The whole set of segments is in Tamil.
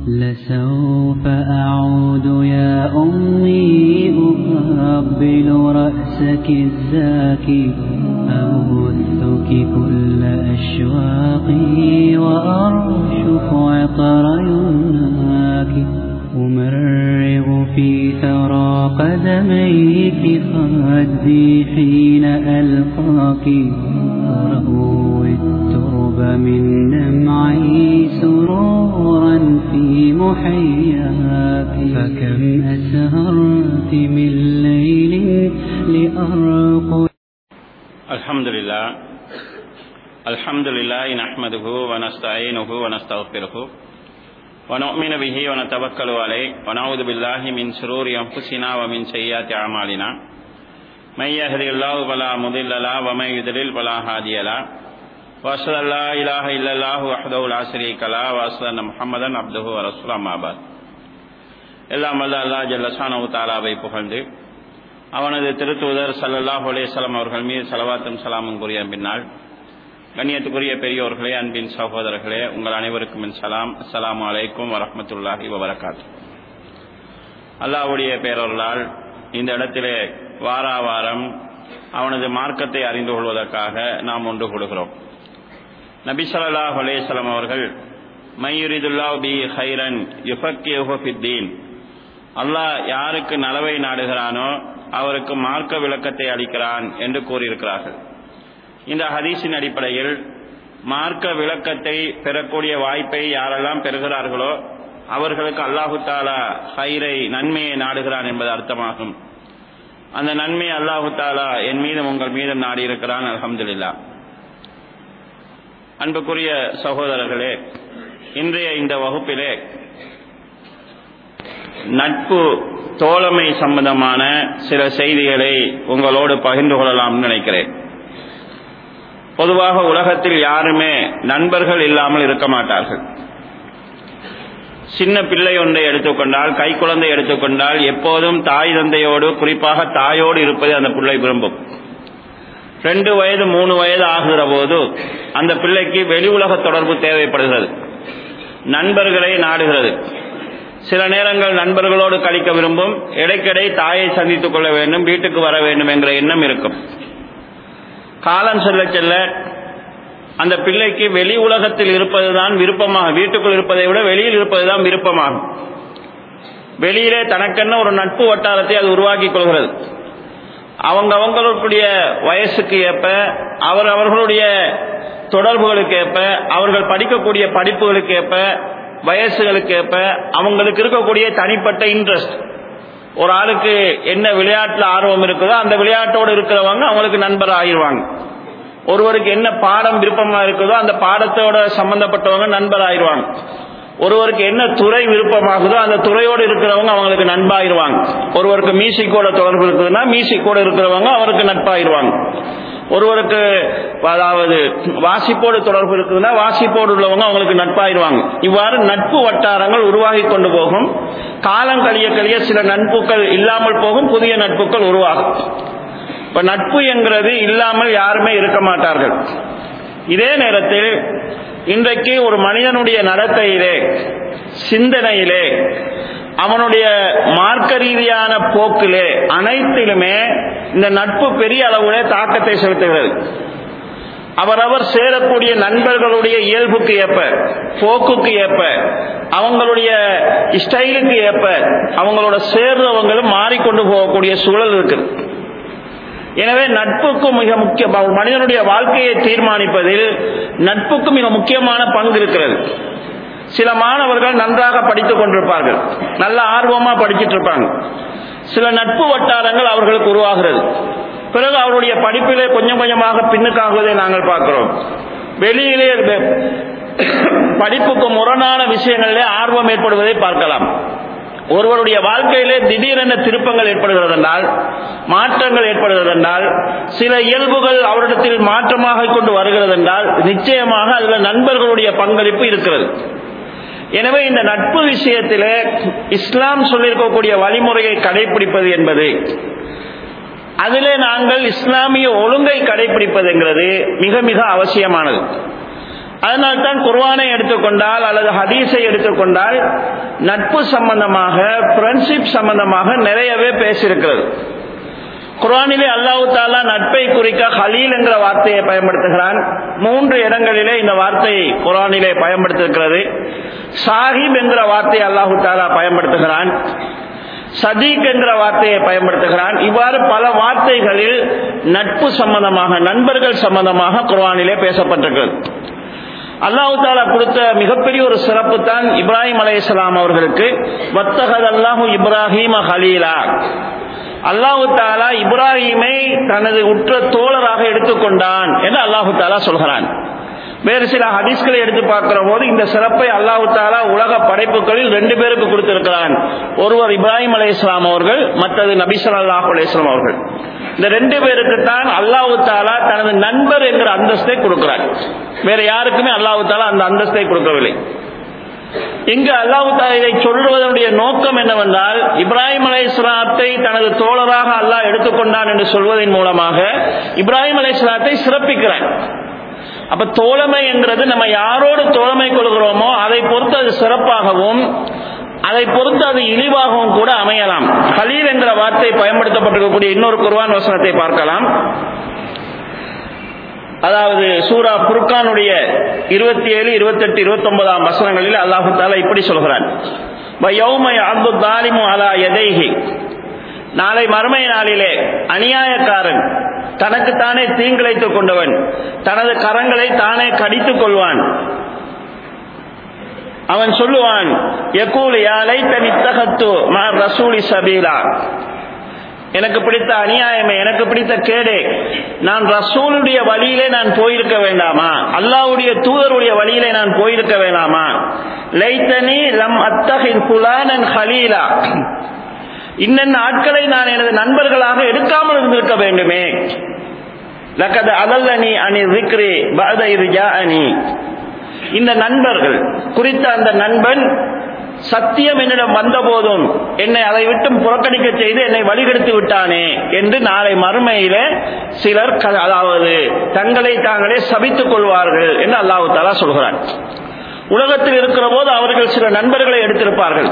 لسوف أعود يا أمي أقبل رأسك الزاكي أبثك كل أشواقي وأرشف عطر يمناك أمرغ في ثرى قدميك خدي حين ألقاك أروي الترب من دمعي سرورا في محياك فكم أسهرت من ليل لأرقد الحمد لله الحمد لله نحمده ونستعينه ونستغفره ونؤمن به ونتوكل عليه ونعوذ بالله من شرور أنفسنا ومن سيئات أعمالنا من يهدي الله فلا مضل له ومن يضلل فلا هادي له وأشهد أن لا إله إلا الله وحده لا شريك له وأشهد أن محمدا عبده ورسوله أما بعد எல்லாம் வல்ல அல்லாஹ் ஜல்லஷானு தாலாவை புகழ்ந்து அவனது திருத்தூதர் சல்லல்லாஹு அலேஸ்லாம் அவர்கள் மீது சலவாத்தும் சலாமும் கூறிய பின்னால் கண்ணியத்துக்குரிய பெரியோர்களே அன்பின் சகோதரர்களே உங்கள் அனைவருக்கும் என் சலாம் அஸ்ஸலாமு அலைக்கும் வரஹமத்துல்லாஹி வபரகாத் அல்லாஹ்வுடைய பேரொருளால் இந்த இடத்திலே வாரா வாரம் அவனது மார்க்கத்தை அறிந்து கொள்வதற்காக நாம் ஒன்று கூடுகிறோம் நபி ஸல்லல்லாஹு அலைஹி வஸல்லம் அவர்கள் மையுரிதுல்லாஹ் பி ஹைரன் யுஃபக்கிஹு ஃபித்தீன் அல்லாஹ் யாருக்கு நலவை நாடுகிறானோ அவருக்கு மார்க்க விளக்கத்தை அளிக்கிறான் என்று கூறியிருக்கிறார்கள் இந்த ஹதீஸின் அடிப்படையில் மார்க்க விளக்கத்தை பெறக்கூடிய வாய்ப்பை யாரெல்லாம் பெறுகிறார்களோ அவர்களுக்கு அல்லாஹு தாலா ஹைரை நன்மையை நாடுகிறான் என்பது அர்த்தமாகும் அந்த நன்மை அல்லாஹு தாலா என் மீதும் உங்கள் மீதும் நாடியிருக்கிறான் அலமதுல்லா அன்புக்குரிய சகோதரர்களே இன்றைய இந்த வகுப்பிலே நட்பு தோழமை சம்பந்தமான சில செய்திகளை உங்களோடு பகிர்ந்து கொள்ளலாம்னு நினைக்கிறேன் பொதுவாக உலகத்தில் யாருமே நண்பர்கள் இல்லாமல் இருக்க மாட்டார்கள் சின்ன பிள்ளை ஒன்றை எடுத்துக்கொண்டால் கை குழந்தை எடுத்துக்கொண்டால் எப்போதும் தாய் தந்தையோடு குறிப்பாக தாயோடு இருப்பதை அந்த பிள்ளை விரும்பும் ரெண்டு வயது மூணு வயது ஆகுகிற போது அந்த பிள்ளைக்கு வெளி உலக தொடர்பு தேவைப்படுகிறது நண்பர்களை நாடுகிறது சில நேரங்கள் நண்பர்களோடு கழிக்க விரும்பும் இடைக்கிடை தாயை சந்தித்துக் கொள்ள வேண்டும் வீட்டுக்கு வர வேண்டும் என்ற எண்ணம் இருக்கும் காலம் செல்ல செல்ல அந்த பிள்ளைக்கு வெளி உலகத்தில் இருப்பதுதான் விருப்பமாக வீட்டுக்குள் இருப்பதை விட வெளியில் இருப்பதுதான் விருப்பமாகும் வெளியிலே தனக்கென்ன ஒரு நட்பு வட்டாரத்தை அது உருவாக்கி கொள்கிறது அவங்க அவங்களுடைய வயசுக்கு ஏற்ப அவர் அவர்களுடைய தொடர்புகளுக்கு ஏற்ப அவர்கள் படிக்கக்கூடிய படிப்புகளுக்கு ஏற்ப வயசுகளுக்கு ஏற்ப அவங்களுக்கு இருக்கக்கூடிய தனிப்பட்ட இன்ட்ரெஸ்ட் ஒரு ஆளுக்கு என்ன விளையாட்டுல ஆர்வம் இருக்குதோ அந்த விளையாட்டோடு இருக்கிறவங்க அவங்களுக்கு நண்பர் ஆயிடுவாங்க ஒருவருக்கு என்ன பாடம் விருப்பமா இருக்குதோ அந்த பாடத்தோட சம்பந்தப்பட்டவங்க நண்பர் ஆயிடுவாங்க ஒருவருக்கு என்ன துறை விருப்பமாகுதோ அந்த துறையோடு இருக்கிறவங்க அவங்களுக்கு நண்பாயிருவாங்க ஒருவருக்கு மியூசிக்கோட தொடர்பு இருக்குதுன்னா மியூசிக்கோட இருக்கிறவங்க அவருக்கு நட்பாயிருவாங்க ஒருவருக்கு அதாவது வாசிப்போடு தொடர்பு இருக்குதுன்னா வாசிப்போடு உள்ளவங்க அவங்களுக்கு நட்பாயிருவாங்க இவ்வாறு நட்பு வட்டாரங்கள் உருவாகி கொண்டு போகும் காலம் கழிய கழிய சில நட்புகள் இல்லாமல் போகும் புதிய நட்புகள் உருவாகும் இப்ப நட்பு என்கிறது இல்லாமல் யாருமே இருக்க மாட்டார்கள் இதே நேரத்தில் இன்றைக்கு ஒரு மனிதனுடைய நடத்தையிலே சிந்தனையிலே அவனுடைய மார்க்க ரீதியான போக்கிலே அனைத்திலுமே இந்த நட்பு பெரிய அளவுல தாக்கத்தை செலுத்துகிறது அவரவர் சேரக்கூடிய நண்பர்களுடைய இயல்புக்கு ஏற்ப போக்குக்கு ஏற்ப அவங்களுடைய ஸ்டைலுக்கு ஏற்ப அவங்களோட சேர்றவங்களும் மாறிக்கொண்டு போகக்கூடிய சூழல் இருக்குது எனவே நட்புக்கும் மிக முக்கிய ஒரு மனிதனுடைய வாழ்க்கையை தீர்மானிப்பதில் நட்புக்கு மிக முக்கியமான பங்கு இருக்கிறது சில மாணவர்கள் நன்றாக படித்துக் கொண்டிருப்பார்கள் நல்ல ஆர்வமா படிச்சுட்டு இருப்பாங்க சில நட்பு வட்டாரங்கள் அவர்களுக்கு உருவாகிறது பிறகு அவருடைய படிப்பிலே கொஞ்சம் கொஞ்சமாக பின்னுக்காகுவதை நாங்கள் பார்க்கிறோம் வெளியிலே படிப்புக்கு முரணான விஷயங்களிலே ஆர்வம் ஏற்படுவதை பார்க்கலாம் ஒருவருடைய வாழ்க்கையிலே திடீரென திருப்பங்கள் ஏற்படுகிறது என்றால் மாற்றங்கள் ஏற்படுகிறது என்றால் சில இயல்புகள் அவரிடத்தில் மாற்றமாக கொண்டு வருகிறது என்றால் நிச்சயமாக அதில் நண்பர்களுடைய பங்களிப்பு இருக்கிறது எனவே இந்த நட்பு விஷயத்திலே இஸ்லாம் சொல்லியிருக்கக்கூடிய வழிமுறையை கடைபிடிப்பது என்பது அதிலே நாங்கள் இஸ்லாமிய ஒழுங்கை கடைபிடிப்பது என்கிறது மிக மிக அவசியமானது அதனால் தான் குர்வானை எடுத்துக்கொண்டால் அல்லது ஹதீஸை எடுத்துக்கொண்டால் நட்பு சம்பந்தமாக ஃப்ரெண்ட்ஷிப் சம்பந்தமாக நிறையவே பேசியிருக்கிறது குர்ஆனிலே அல்லாஹு தாலா நட்பை குறிக்க ஹலீல் என்கிற வார்த்தையை பயன்படுத்துகிறான் மூன்று இடங்களிலே இந்த வார்த்தையை குர்ஆனிலே பயன்படுத்திருக்கிறது சாஹிப் என்கிற வார்த்தையை அல்லாஹு தாலா பயன்படுத்துகிறான் சதீக் என்கிற வார்த்தையை பயன்படுத்துகிறான் இவ்வாறு பல வார்த்தைகளில் நட்பு சம்பந்தமாக நண்பர்கள் சம்பந்தமாக குர்ஆனிலே பேசப்பட்டிருக்கிறது அல்லாஹு தாலா கொடுத்த மிகப்பெரிய ஒரு சிறப்பு தான் இப்ராஹிம் அலையாம் அவர்களுக்கு வத்தகத் அல்லாஹு இப்ராஹிம் ஹலீலா அல்லாஹு தாலா இப்ராஹிமை தனது உற்ற தோழராக எடுத்துக்கொண்டான் என்று அல்லாஹு தாலா சொல்கிறான் வேறு சில ஹதீஸ்களை எடுத்து பார்க்கிற போது இந்த சிறப்பை அல்லாஹு தாலா உலக படைப்புகளில் ரெண்டு பேருக்கு கொடுத்திருக்கிறான் ஒருவர் இப்ராஹிம் அலை இஸ்லாம் அவர்கள் மற்றது நபி ஸல்லல்லாஹு அலைஹி வஸல்லம் அவர்கள் இந்த ரெண்டு பேருக்கு தான் அல்லாஹு தாலா தனது நண்பர் என்கிற அந்தஸ்தை கொடுக்கிறார் வேற யாருக்குமே அல்லாஹு தாலா அந்த அந்தஸ்தை கொடுக்கவில்லை இங்கு அல்லாஹு தாலா இதை சொல்வதனுடைய நோக்கம் என்னவென்றால் இப்ராஹிம் அலை இஸ்லாத்தை தனது தோழராக அல்லாஹ் எடுத்துக்கொண்டான் என்று சொல்வதன் மூலமாக இப்ராஹிம் அலை இஸ்லாத்தை சிறப்பிக்கிறான் அப்ப தோழமை என்கிறது நம்ம யாரோடு தோழமை கொள்கிறோமோ அதை பொறுத்து அது சிறப்பாகவும் அதை பொறுத்து அது இழிவாகவும் கூட அமையலாம் ஹலீல் என்கிற வார்த்தை பயன்படுத்தப்பட்டிருக்கக்கூடிய இன்னொரு குர்வான் வசனத்தை பார்க்கலாம் அதாவது சூரா புர்கானுடைய இருபத்தி ஏழு இருபத்தெட்டு இருபத்தி ஒன்பதாம் வசனங்களில் அல்லாஹு தாலா இப்படி சொல்கிறான் அப்து தாலிமு அலா எதைஹி நாளை மறுமை நாளிலே அநியாயக்காரன் தனக்குத்தானே தீங்கிழைத்துக் கொண்டவன் தனது கரங்களை தானே கடித்துக் கொள்வான் அவன் சொல்லுவான் யகூல் யாலை தனி தகத்து ரசூலி சபீலா எனக்கு பிடித்த அநியாயமே எனக்கு பிடித்த கேடே நான் ரசூலுடைய வழியிலே நான் போயிருக்க வேண்டாமா அல்லாவுடைய தூதருடைய வழியிலே நான் போயிருக்க வேண்டாமா லைத்தனி லம் அத்தகின் புலானன் ஹலீலா இன்னென்ன ஆட்களை நான் எனது நண்பர்களாக எடுக்காமல் இருந்திருக்க வேண்டுமே லக்கது அதல்லனி அணி விக்ரி பதை அணி இந்த நண்பர்கள் குறித்த அந்த நண்பன் சத்தியம் என்னிடம் வந்த போதும் என்னை அதை விட்டு புறக்கணிக்க செய்து என்னை வழிகெடுத்து விட்டானே என்று நாளை மறுமையில சிலர் அதாவது தங்களை தாங்களே சபித்துக் கொள்வார்கள் என்று அல்லாஹு தாலா சொல்கிறான் உலகத்தில் இருக்கிற போது அவர்கள் சில நண்பர்களை எடுத்திருப்பார்கள்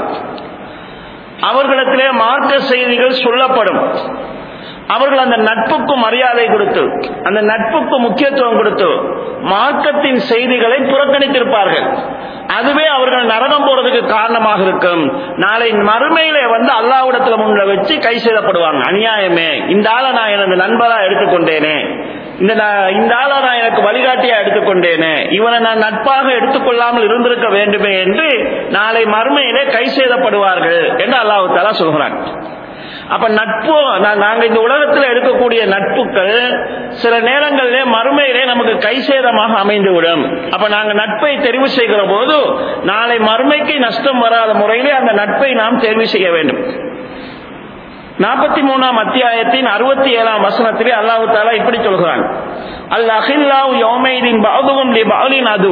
அவர்களிடத்திலே மார்க்க செய்திகள் சொல்லப்படும் அவர்கள் அந்த நட்புக்கு மரியாதை கொடுத்து அந்த நட்புக்கு முக்கியத்துவம் கொடுத்து மார்க்கத்தின் செய்திகளை புறக்கணித்திருப்பார்கள் அதுவே அவர்கள் நரகம் போறதுக்கு காரணமாக இருக்கும் நாளை மறுமையிலே வந்து அல்லாவிடத்துல முன்ன வச்சு கை செய்தப்படுவாங்க அநியாயமே இந்த ஆளை நான் எனது நண்பரா எடுத்துக்கொண்டேனே இந்த இந்த ஆளை நான் எனக்கு வழிகாட்டியா எடுத்துக்கொண்டேனே இவனை நான் நட்பாக எடுத்துக்கொள்ளாமல் இருந்திருக்க வேண்டுமே என்று நாளை மறுமையிலே கை செய்தப்படுவார்கள் என்று அல்லாஹு தாலா சொல்கிறான் அப்ப நட்பு நாங்க இந்த உலகத்தில் எடுக்கக்கூடிய நட்புகள் சில நேரங்களிலே மறுமையிலே நமக்கு கை சேதமாக அமைந்துவிடும் அப்ப நாங்க நட்பை தெரிவு செய்கிற போது நாளை மறுமைக்கு நஷ்டம் வராத முறையிலே அந்த நட்பை நாம் தேர்வு செய்ய வேண்டும் நாற்பத்தி மூணாம் அத்தியாயத்தின் அறுபத்தி ஏழாம் வசனத்திலே அல்லாஹு தாலா இப்படி சொல்கிறான் அல் அஹில்லாவு யோமைதின் பாதுவும் பாலின் அது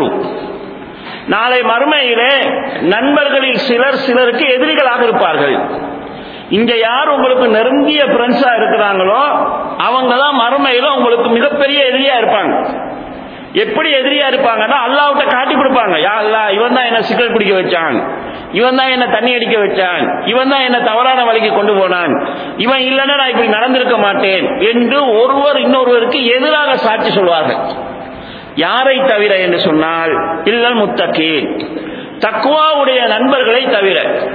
நாளை மறுமையிலே நண்பர்களில் சிலர் சிலருக்கு எதிரிகளாக இருப்பார்கள் இங்க யார் உங்களுக்கு நெருங்கிய ஃப்ரெண்ட்ஸா இருக்கிறாங்களோ அவங்க தான் மறுமையில உங்களுக்கு மிகப்பெரிய எதிரியா இருப்பாங்க எப்படி எதிரியா இருப்பாங்கன்னா அல்லாவிட்ட காட்டி கொடுப்பாங்க யா அல்லா இவன் தான் என்ன சிக்கல் பிடிக்க வச்சான் இவன் தான் என்ன தண்ணி அடிக்க வச்சான் இவன் தான் என்ன தவறான வழிக்கு கொண்டு போனான் இவன் இல்லைன்னா நான் இப்படி நடந்திருக்க மாட்டேன் என்று ஒருவர் இன்னொருவருக்கு எதிராக சாட்சி சொல்வார்கள் யாரை தவிர என்று சொன்னால் இல்லல் முத்தக்கி தக்குவாவுடைய நண்பர்களை தவிர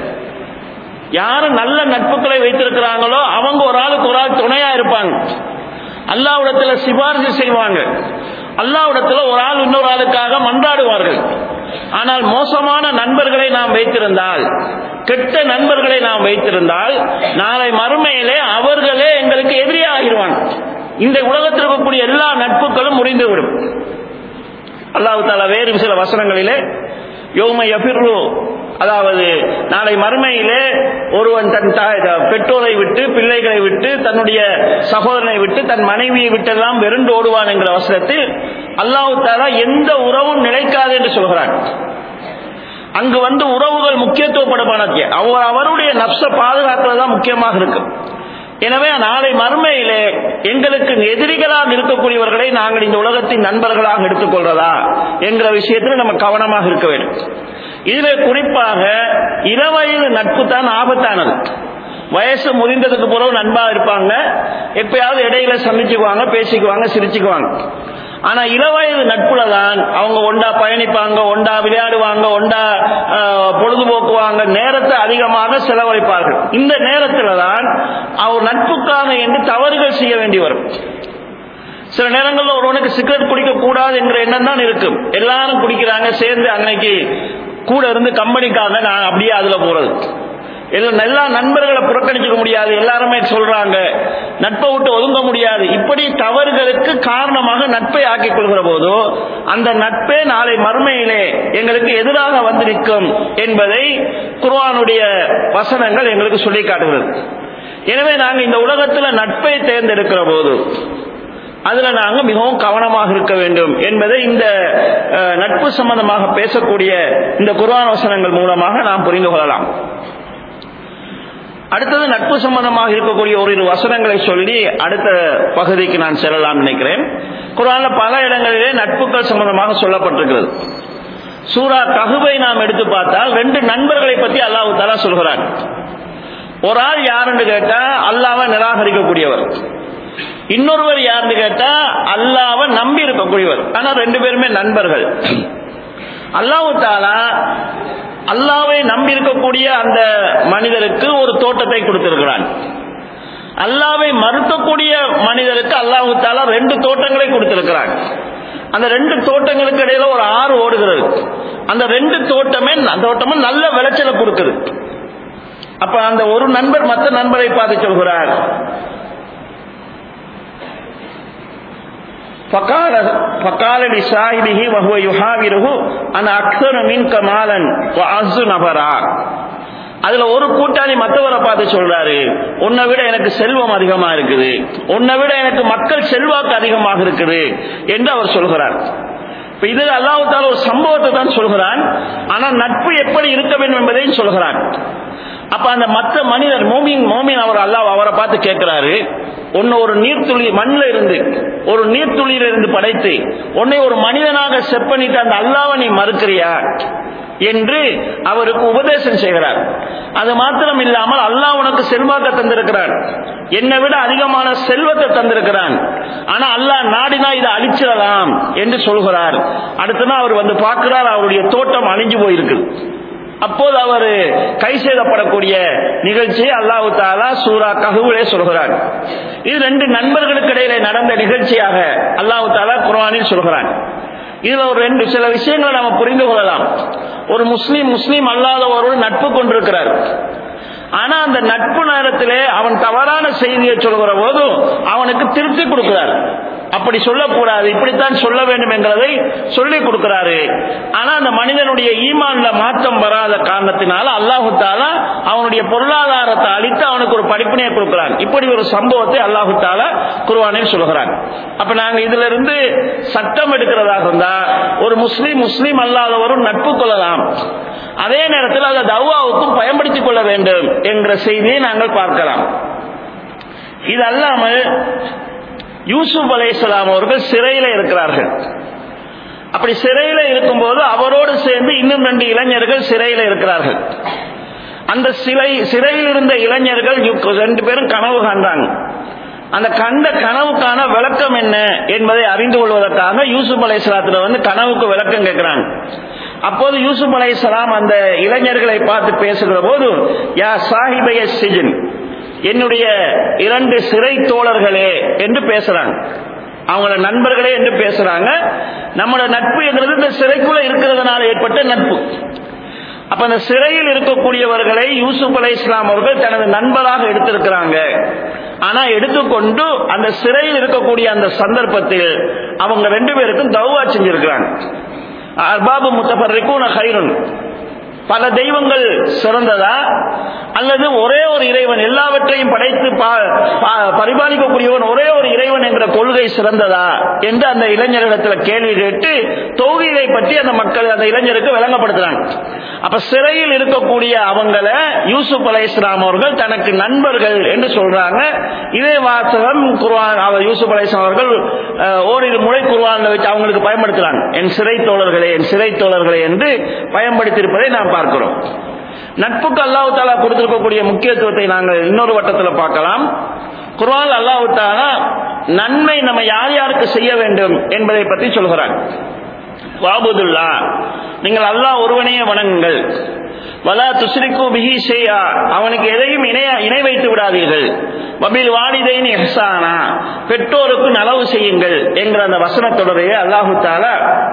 யாரு நல்ல நட்புகளை வைத்திருக்கிறாங்களோ அவங்க ஒரு ஆளுக்கு ஒரு ஆள் துணையா இருப்பாங்க அல்லாவிடத்துல சிபாரிசு செய்வாங்க அல்லாவிடத்துல ஒரு ஆள் இன்னொரு ஆளுக்காக மன்றாடுவார்கள் ஆனால் மோசமான நண்பர்களை நாம் வைத்திருந்தால் கெட்ட நண்பர்களை நாம் வைத்திருந்தால் நாளை மறுமையிலே அவர்களே எங்களுக்கு எதிரியாகிடுவாங்க இந்த உலகத்தில் இருக்கக்கூடிய எல்லா நட்புகளும் முடிந்துவிடும் அல்லாஹு தாலா வேறு சில வசனங்களிலே யோமை எபிர்ரு அதாவது நாளை மறுமையிலே ஒருவன் தன் பெற்றோரை விட்டு பிள்ளைகளை விட்டு தன்னுடைய சகோதரனை விட்டு தன் மனைவியை விட்டெல்லாம் வெறுண்டு ஓடுவான் என்கிற அவசரத்தில் அல்லாஹு தாலா எந்த உறவும் நிலைக்காது என்று சொல்கிறான் அங்கு வந்து உறவுகள் முக்கியத்துவப்படமான அவர் அவருடைய நப்ச பாதுகாக்கிறதா முக்கியமாக இருக்கு எனவே நாளை மறுமையிலே எங்களுக்கு எதிரிகளாக இருக்கக்கூடியவர்களை நாங்கள் இந்த உலகத்தின் நண்பர்களாக எடுத்துக்கொள்றதா என்கிற விஷயத்தில் நம்ம கவனமாக இருக்க வேண்டும் இதுல குறிப்பாக இளவயது நட்பு தான் ஆபத்தானது வயசு முதிர்ந்ததுக்கு பிறகு நண்பா இருப்பாங்க எப்பயாவது இடையில சந்திச்சுக்குவாங்க பேசிக்குவாங்க சிரிச்சுக்குவாங்க ஆனா இளவயது நட்புல தான் அவங்க ஒண்டா பயணிப்பாங்க ஒண்டா விளையாடுவாங்க ஒண்டா ஆஹ், பொழுதுபோக்குவாங்க நேரத்தை அதிகமாக செலவழிப்பார்கள் இந்த நேரத்துல தான் அவர் நட்புக்காக என்று தவறுகள் செய்ய வேண்டி வரும் சில நேரங்களில் ஒருவனுக்கு சிகரெட் குடிக்க கூடாது என்ற எண்ணம் தான் இருக்கும் எல்லாரும் குடிக்கிறாங்க சேர்ந்து அன்னைக்கு கூட இருந்து கம்பெனிக்காக நான் அப்படியே அதுல போறது எல்லாம் எல்லா நண்பர்களை புறக்கணிச்சுக்க முடியாது எல்லாருமே சொல்றாங்க நட்பை விட்டு ஒதுங்க முடியாது இப்படி தவறுகளுக்கு காரணமாக நட்பை ஆக்கிக் கொள்கிற போதோ அந்த நட்பே நாளை மறுமையிலே எங்களுக்கு எதிராக வந்து நிற்கும் என்பதை குர்ஆனுடைய வசனங்கள் எங்களுக்கு சொல்லி காட்டுகிறது எனவே நாங்கள் இந்த உலகத்துல நட்பை தேர்ந்தெடுக்கிற போது அதுல நாங்க மிகவும் கவனமாக இருக்க வேண்டும் என்பதை இந்த அஹ், நட்பு சம்பந்தமாக பேசக்கூடிய இந்த குர்ஆன் வசனங்கள் மூலமாக நாம் புரிந்து கொள்ளலாம் அடுத்தது நட்பு சம்பந்தமாக இருக்கக்கூடிய ஒரு இரு வசனங்களை சொல்லி அடுத்த பகுதிக்கு நான் செல்லலாம் நினைக்கிறேன் குர்ஆன்ல பல இடங்களிலே நட்புகள் சம்பந்தமாக சொல்லப்பட்டிருக்கிறது சூரா கஹுவை நாம் எடுத்து பார்த்தால் ரெண்டு நண்பர்களை பற்றி அல்லாஹ் தாலா சொல்கிறான் ஒரு ஆள் யாருன்னு கேட்டா அல்லாவை நிராகரிக்கக்கூடியவர் இன்னொருவர் யாருன்னு கேட்டா அல்லாவை நம்பி இருக்கக்கூடியவர் ஆனா ரெண்டு பேருமே நண்பர்கள் அல்லாஹு தாலா அல்லாவை நம்பி இருக்கக்கூடிய அந்த மனிதருக்கு ஒரு தோட்டத்தை கொடுத்திருக்கிறான் அல்லாவை மறுக்கக்கூடிய மனிதருக்கு அல்லாஹு தாலா ரெண்டு தோட்டங்களை கொடுத்திருக்கிறான் அந்த ரெண்டு தோட்டங்களுக்கு இடையில ஒரு ஆறு ஓடுகிறது அந்த ரெண்டு தோட்டமே அந்த தோட்டமும் நல்ல விளைச்சலை கொடுக்குது அப்ப அந்த ஒரு நண்பர் மற்ற நண்பரை பார்த்து சொல்கிறார் فقال فقال لصاحبه وهو يحاوره انا اكثر منك مالا واعز نفرا அதுல ஒரு கூட்டாளி மற்றவரை பார்த்து சொல்றாரு உன்னை விட எனக்கு செல்வம் அதிகமா இருக்குது உன்னை விட எனக்கு மக்கள் செல்வாக்கு அதிகமாக இருக்குது என்று அவர் சொல்கிறார் இப்ப இது அல்லாஹால ஒரு சம்பவத்தை தான் சொல்கிறான் ஆனா நட்பு எப்படி இருக்க வேண்டும் என்பதையும் சொல்கிறான் அப்ப அந்த மற்ற மனிதர் மோமின் மோமின் அவர் அல்லாஹ் அவரை பார்த்து கேட்கிறாரு உன்னை ஒரு நீர்த்துளி மண்ணில் இருந்து ஒரு நீர்த்துளியில இருந்து படைத்து உன்னை ஒரு மனிதனாக செப்பனிட்டு அந்த அல்லாவை நீ மறுக்கிறியா என்று அவருக்கு உபதேசம் செய்கிறார் அது மாத்திரம் இல்லாமல் அல்லாஹ் உனக்கு செல்வாக்க தந்திருக்கிறான் என்னை விட அதிகமான செல்வத்தை தந்திருக்கிறான் ஆனா அல்லாஹ் நாடினா இதை அழிச்சிடலாம் என்று சொல்கிறார் அடுத்த நாள் அவர் வந்து பார்க்கிறார் அவருடைய தோட்டம் அழிஞ்சு போயிருக்கு அப்போது அவர் கை செய்தப்படக்கூடிய நிகழ்ச்சியை அல்லாஹு தாலா சூரா ககுவிலே சொல்கிறார் இது ரெண்டு நண்பர்களுக்கு இடையிலே நடந்த நிகழ்ச்சியாக அல்லாஹு தாலா குர்ஆனில் சொல்கிறான் இதுல ஒரு ரெண்டு சில விஷயங்களை நாம புரிந்து கொள்ளலாம் ஒரு முஸ்லீம் முஸ்லீம் அல்லாதவரோடு நட்பு கொண்டிருக்கிறார் ஆனா அந்த நட்பு நேரத்திலே அவன் தவறான செய்தியை சொல்கிற போதும் அவனுக்கு திருப்தி கொடுக்கிறார் அப்படி சொல்லக்கூடாது இப்படித்தான் சொல்ல வேண்டும் என்கிறதை சொல்லிக் கொடுக்கிறாரு ஆனா அந்த மனிதனுடைய ஈமான்ல மாற்றம் வராத காரணத்தினால அல்லாஹு தாலா அவனுடைய பொருளாதாரத்தை அளித்து அவனுக்கு ஒரு படிப்பினையை கொடுக்கிறான் இப்படி ஒரு சம்பவத்தை அல்லாஹு தாலா குருவானில் சொல்கிறான் அப்ப நாங்க இதுல இருந்து சட்டம் எடுக்கிறதாக இருந்தா ஒரு முஸ்லீம் முஸ்லீம் அல்லாதவரும் நட்பு கொள்ளலாம் அதே நேரத்தில் அதை தவ்வாவுக்கும் பயன்படுத்திக் கொள்ள வேண்டும் என்ற செய்தியை நாங்கள் பார்க்கலாம் இது அல்லாமல் யூசுப் அலைஹிஸ்ஸலாம் அவர்கள் சிறையில இருக்கிறார்கள் அப்படி சிறையில இருக்கும்போது அவரோடு சேர்ந்து இன்னும் ரெண்டு இளைஞர்கள் சிறையில இருக்கிறார்கள் அந்த சிலை சிறையில் இருந்த இளைஞர்கள் யு- ரெண்டு பேரும் கனவு காண்றாங்க அந்த கண்ட கனவுக்கான விளக்கம் என்ன என்பதை அறிந்து கொள்வதற்காக யூசுப் அலைஹிஸ்ஸலாத்துல வந்து கனவுக்கு விளக்கம் கேட்கிறாங்க அப்போது யூசுப் அலைஹிஸ்ஸலாம் அந்த இளைஞர்களை பார்த்து பேசுகிற போது யா சாஹிபய சிஜின் என்னுடைய இரண்டு சிறை தோழர்களே என்று பேசுறாங்க அவங்கள நண்பர்களே என்று பேசுறாங்க நம்மளோட நட்பு என்கிறது இந்த சிறைக்குள்ள இருக்கிறதுனால ஏற்பட்ட நட்பு அப்ப அந்த சிறையில் இருக்கக்கூடியவர்களை யூசுப் அலை இஸ்லாம் அவர்கள் தனது நண்பராக எடுத்திருக்கிறாங்க ஆனா எடுத்துக்கொண்டு அந்த சிறையில் இருக்கக்கூடிய அந்த சந்தர்ப்பத்தில் அவங்க ரெண்டு பேருக்கும் தௌவா செஞ்சிருக்கிறாங்க அர்பாபு முத்தபர்ரிக்கும் ஹைரன் பல தெய்வங்கள் சிறந்ததா அல்லது ஒரே ஒரு இறைவன் எல்லாவற்றையும் படைத்து பரிபாலிக்கக்கூடியவன் ஒரே ஒரு இறைவன் என்ற கொள்கை சிறந்ததா என்று அந்த இளைஞர்களிடத்தில் கேள்வி கேட்டு தௌஹீதை பற்றி அந்த மக்கள் அந்த இளைஞருக்கு விளங்கப்படுத்துறாங்க அப்ப சிறையில் இருக்கக்கூடிய அவங்கள யூசுப் அலை இஸ்லாம் அவர்கள் தனக்கு நண்பர்கள் என்று சொல்றாங்க இதே வாசகம் குர்வான் யூசுப் அலை இஸ்லாம் அவர்கள் ஓரிரு முறை குர்வான்ல வச்சு அவங்களுக்கு பயன்படுத்துறாங்க என் சிறை தோழர்களே என் சிறை தோழர்களே என்று பயன்படுத்தியிருப்பதை நாம் பார்க்கிறோம் நட்புக்கு அல்லாஹு தாலா கொடுத்திருக்கக்கூடிய முக்கியத்துவத்தை நாங்கள் இன்னொரு வட்டத்தில் பார்க்கலாம் குர்ஆன் அல்லாஹு தாலா நன்மை நம்ம யார் யாருக்கு செய்ய வேண்டும் என்பதை பற்றி சொல்கிறான் வாபுதுல்லா நீங்கள் அல்லாஹ் ஒருவனையே வணங்குங்கள் வலா துஸ்ரிக்கு பிஹி ஷையா அவனுக்கு எதையும் இணைய இணை வைத்து விடாதீர்கள் வபில் வாலிதைன் எஹ்சானா பெற்றோருக்கு நலவு செய்யுங்கள் என்கிற அந்த வசனத்தொடரையே அல்லாஹு தாலா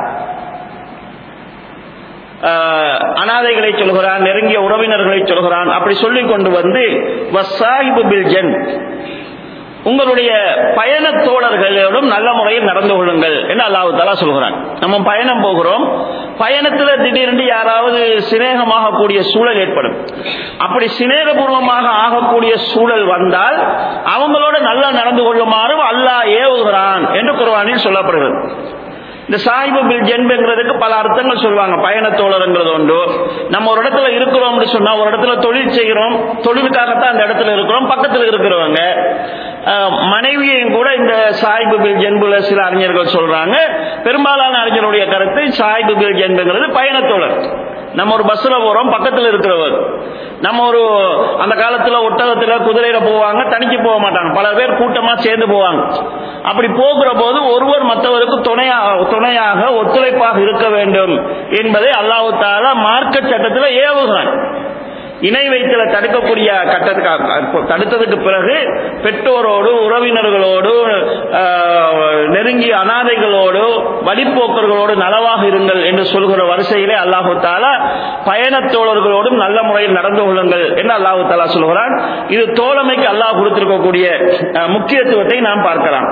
அனாதைகளை சொல்கிறான் நெருங்கிய உறவினர்களை சொல்கிறான் அப்படி சொல்லிக் கொண்டு வந்து வசாஹிபு பில் ஜன் உங்களுடைய பயண தோழர்களோடும் நல்ல முறையில் நடந்து கொள்ளுங்கள் என்று அல்லாஹு தாலா சொல்கிறான் நம்ம பயணம் போகிறோம் பயணத்தில் திடீரென்று யாராவது சிநேகமாக கூடிய சூழல் ஏற்படும் அப்படி சிநேகபூர்வமாக ஆகக்கூடிய சூழல் வந்தால் அவங்களோட நல்லா நடந்து கொள்ளுமாறும் அல்லாஹ் ஏவுகிறான் என்று குர்வானில் சொல்லப்படுகிறது இந்த சாஹிபு பில் ஜென்புங்கிறதுக்கு பல அர்த்தங்கள் சொல்லுவாங்க பயணத்தோழருங்கிறது உண்டு நம்ம ஒரு இடத்துல இருக்கிறோம்னு சொன்னா ஒரு இடத்துல தொழில் செய்கிறோம் தொழிலுக்காகத்தான் அந்த இடத்துல இருக்கிறோம் பக்கத்தில் இருக்கிறவங்க மனைவியையும் கூட இந்த சாய்பு பில் ஜென்புல சில அறிஞர்கள் சொல்றாங்க பெரும்பாலான அறிஞருடைய கருத்து சாய்பு பில் ஜென்புங்கிறது பயணத்தோழர் நம்ம ஒரு பஸ்ல போறோம் பக்கத்தில் இருக்கிறவர் நம்ம ஒரு அந்த காலத்துல ஒட்டகத்துல குதிரையில போவாங்க தனிச்சு போக மாட்டாங்க பல பேர் கூட்டமா சேர்ந்து போவாங்க அப்படி போகிற போது ஒருவர் மற்றவருக்கு துணையாக துணையாக ஒத்துழைப்பாக இருக்க வேண்டும் என்பதை அல்லாஹு தாலா மார்க்க சட்டத்தில் ஏவுகிறான் இணை வைத்தல தடுக்கக்கூடிய கட்டத்துக்கு தடுத்ததுக்கு பிறகு பெற்றோரோடு உறவினர்களோடு நெருங்கிய அனாதைகளோடு வழிப்போக்கர்களோடு நலவாக இருங்கள் என்று சொல்கிற வரிசையிலே அல்லாஹு தாலா பயணத்தோழர்களோடும் நல்ல முறையில் நடந்து கொள்ளுங்கள் என்று அல்லாஹு தாலா சொல்கிறான் இது தோழமைக்கு அல்லாஹ் கொடுத்திருக்கக்கூடிய முக்கியத்துவத்தை நாம் பார்க்கலாம்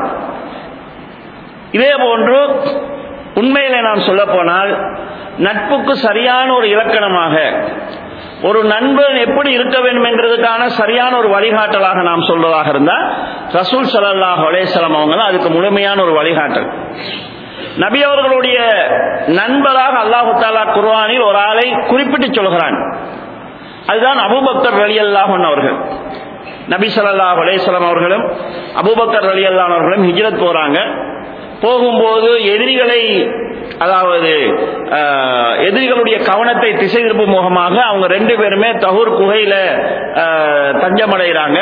இதே போன்று உண்மையிலே நாம் சொல்ல போனால் நட்புக்கு சரியான ஒரு இலக்கணமாக ஒரு நண்பன் எப்படி இருக்க வேண்டும் என்றதுக்கான சரியான ஒரு வழிகாட்டலாக நாம் சொல்வதாக இருந்தால் ரசூல் சல்லாஹ் அலேசலம் அவங்க அதுக்கு முழுமையான ஒரு வழிகாட்டல் நபி அவர்களுடைய நண்பராக அல்லாஹு தாலா குர்வானில் ஒரு ஆளை குறிப்பிட்டு சொல்கிறான் அதுதான் அபுபக்கர் ரலி அல்லாஹன் அவர்கள் நபி சல்லாஹ் அலேசலம் அவர்களும் அபுபக்கர் ரலி அல்லான் அவர்களும் ஹிஜ்ரத் போறாங்க போகும்போது எதிரிகளை அதாவது எதிரிகளுடைய கவனத்தை திசை திருப்பும் முகமாக அவங்க ரெண்டு பேருமே தகூர் குகையில தஞ்சமடைகிறாங்க